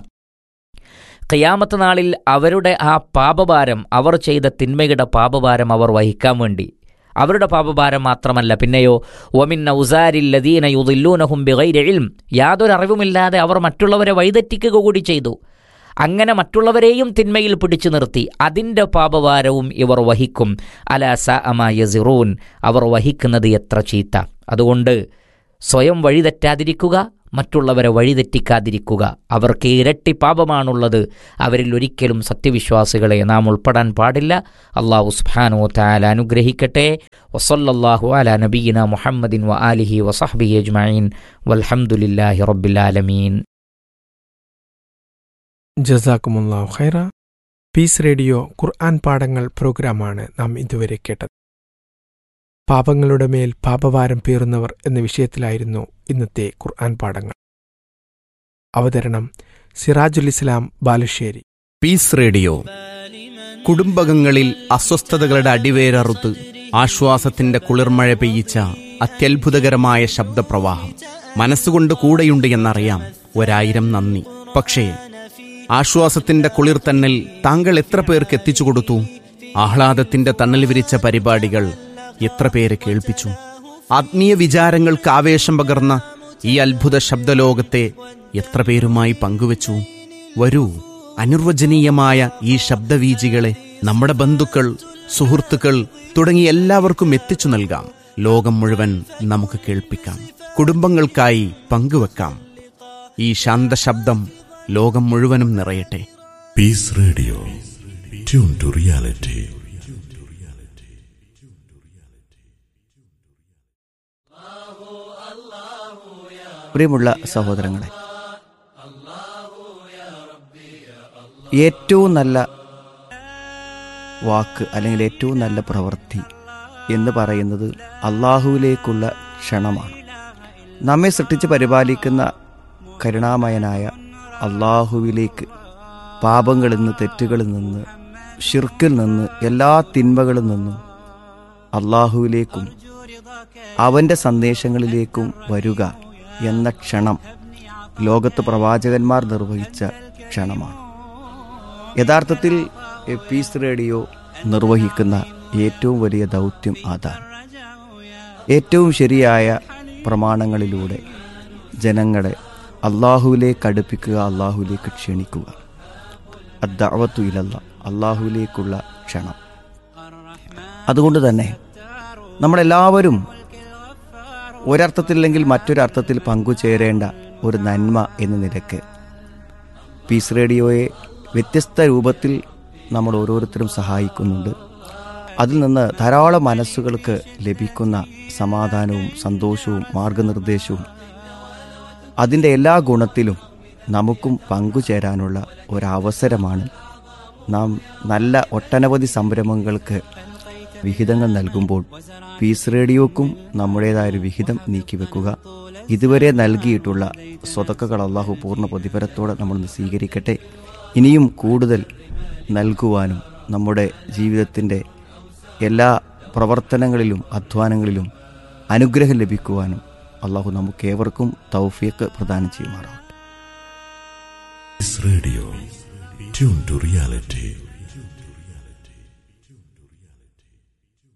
ഖിയാമത്ത് നാളിൽ അവരുടെ ആ പാപഭാരം അവർ ചെയ്ത തിന്മയുടെ പാപഭാരം അവർ വഹിക്കാൻ വേണ്ടി അവരുടെ പാപഭാരം മാത്രമല്ല പിന്നെയോ ഒമിൻ ഔസാരില്ലദീന യുദില്ലൂനഹും ബിഗൈരിൽ യാതൊരു അറിവുമില്ലാതെ അവർ മറ്റുള്ളവരെ വഴിതെറ്റിക്കുക കൂടി ചെയ്തു അങ്ങനെ മറ്റുള്ളവരെയും തിന്മയിൽ പിടിച്ചു നിർത്തി അതിൻ്റെ പാപഭാരവും ഇവർ വഹിക്കും അല സ അമായസിറൂൻ അവർ വഹിക്കുന്നത് എത്ര ചീത്ത അതുകൊണ്ട് സ്വയം വഴിതെറ്റാതിരിക്കുക മറ്റുള്ളവരെ വഴിതെറ്റിക്കാതിരിക്കുക അവർക്ക് ഇരട്ടി പാപമാണുള്ളത് അവരിൽ ഒരിക്കലും സത്യവിശ്വാസികളെ നാം ഉൾപ്പെടാൻ പാടില്ല അള്ളാഹു സുബ്ഹാനഹു തആല അനുഗ്രഹിക്കട്ടെ വസല്ലല്ലാഹു അലാ നബിയിന മുഹമ്മദിൻ വ ആലിഹി വസഹ്ബിഹി അജ്മഈൻ വൽഹംദുലില്ലാഹി റബ്ബിൽ ആലമീൻ ജസാക്കുമുല്ലാഹു ഖൈറ പീസ് റേഡിയോ ഖുർആൻ പാഠങ്ങൾ പ്രോഗ്രാമാണ് നാം ഇതുവരെ കേട്ടത് പാപങ്ങളുടെ മേൽ പാപഭാരം പേറുന്നവർ എന്ന വിഷയത്തിലായിരുന്നു ഇന്നത്തെ ഖുർആൻ പാഠങ്ങൾ അവതരണം സിറാജുൽ ഇസ്ലാം ബാലുശ്ശേരി പീസ് റേഡിയോ കുടുംബകങ്ങളിൽ അസ്വസ്ഥതകളുടെ അടിവേരറുത്ത് ആശ്വാസത്തിന്റെ കുളിർമഴ പെയ്യിച്ച അത്യത്ഭുതകരമായ ശബ്ദപ്രവാഹം മനസ്സുകൊണ്ട് കൂടെയുണ്ട് എന്നറിയാം ഒരായിരം നന്ദി പക്ഷേ ആശ്വാസത്തിന്റെ കുളിർത്തന്നൽ താങ്കൾ എത്ര പേർക്ക് എത്തിച്ചു കൊടുത്തു ആഹ്ലാദത്തിന്റെ തണൽ വിരിച്ച പരിപാടികൾ എത്ര പേരെ കേൾപ്പിച്ചു ആത്മീയ വിചാരങ്ങൾക്ക് ആവേശം പകർന്ന ഈ അത്ഭുത ശബ്ദലോകത്തെ എത്ര പേരുമായി പങ്കുവച്ചു വരൂ അനിർവചനീയമായ ഈ ശബ്ദവീജികളെ നമ്മുടെ ബന്ധുക്കൾ സുഹൃത്തുക്കൾ തുടങ്ങി എല്ലാവർക്കും എത്തിച്ചു നൽകാം ലോകം മുഴുവൻ നമുക്ക് കേൾപ്പിക്കാം കുടുംബങ്ങൾക്കായി പങ്കുവെക്കാം ഈ ശാന്തശബ്ദം ലോകം മുഴുവനും നിറയട്ടെ peace radio tune to reality പ്രിയമുള്ള സഹോദരങ്ങളെ ഏറ്റവും നല്ല വാക്ക് അല്ലെങ്കിൽ ഏറ്റവും നല്ല പ്രവൃത്തി എന്ന് പറയുന്നത് അള്ളാഹുവിലേക്കുള്ള ക്ഷണമാണ് നമ്മെ സൃഷ്ടിച്ച് പരിപാലിക്കുന്ന കരുണാമയനായ അള്ളാഹുവിലേക്ക് പാപങ്ങളിൽ നിന്ന് തെറ്റുകളിൽ നിന്ന് ഷിർക്കിൽ നിന്ന് എല്ലാ തിന്മകളിൽ നിന്നും അള്ളാഹുവിലേക്കും അവൻ്റെ സന്ദേശങ്ങളിലേക്കും വരിക എന്ന ക്ഷണം ലോകത്ത് പ്രവാചകന്മാർ നിർവഹിച്ച ക്ഷണമാണ് യഥാർത്ഥത്തിൽ പീസ് റേഡിയോ നിർവഹിക്കുന്ന ഏറ്റവും വലിയ ദൗത്യം അതാണ് ഏറ്റവും ശരിയായ പ്രമാണങ്ങളിലൂടെ ജനങ്ങളെ അള്ളാഹുവിലേക്ക് അടുപ്പിക്കുക അള്ളാഹുവിലേക്ക് ക്ഷണിക്കുക അദ്ദാവത്തു ഇലല്ല അള്ളാഹുവിലേക്കുള്ള ക്ഷണം അതുകൊണ്ട് തന്നെ നമ്മളെല്ലാവരും ഒരർത്ഥത്തില്ലെങ്കിൽ മറ്റൊരർത്ഥത്തിൽ പങ്കുചേരേണ്ട ഒരു നന്മ എന്ന നിലക്ക് പീസ് റേഡിയോയെ വ്യത്യസ്ത രൂപത്തിൽ നമ്മൾ ഓരോരുത്തരും സഹായിക്കുന്നുണ്ട് അതിൽ നിന്ന് ധാരാളം മനസ്സുകൾക്ക് ലഭിക്കുന്ന സമാധാനവും സന്തോഷവും മാർഗനിർദ്ദേശവും അതിൻ്റെ എല്ലാ ഗുണത്തിലും നമുക്കും പങ്കുചേരാനുള്ള ഒരവസരമാണ് നാം നല്ല ഒട്ടനവധി സംരംഭങ്ങൾക്ക് വിഹിതങ്ങൾ നൽകുമ്പോൾ പീസ് റേഡിയോക്കും നമ്മുടേതായൊരു വിഹിതം നീക്കിവെക്കുക ഇതുവരെ നൽകിയിട്ടുള്ള സ്വതക്കകൾ അള്ളാഹു പൂർണ്ണ പ്രതിഫലത്തോടെ നമ്മൾ സ്വീകരിക്കട്ടെ ഇനിയും കൂടുതൽ നൽകുവാനും നമ്മുടെ ജീവിതത്തിൻ്റെ എല്ലാ പ്രവർത്തനങ്ങളിലും അധ്വാനങ്ങളിലും അനുഗ്രഹം ലഭിക്കുവാനും അള്ളാഹു നമുക്കേവർക്കും തൗഫീഖ് പ്രദാനം ചെയ്യുമാറാവട്ടെ peace radio tune to reality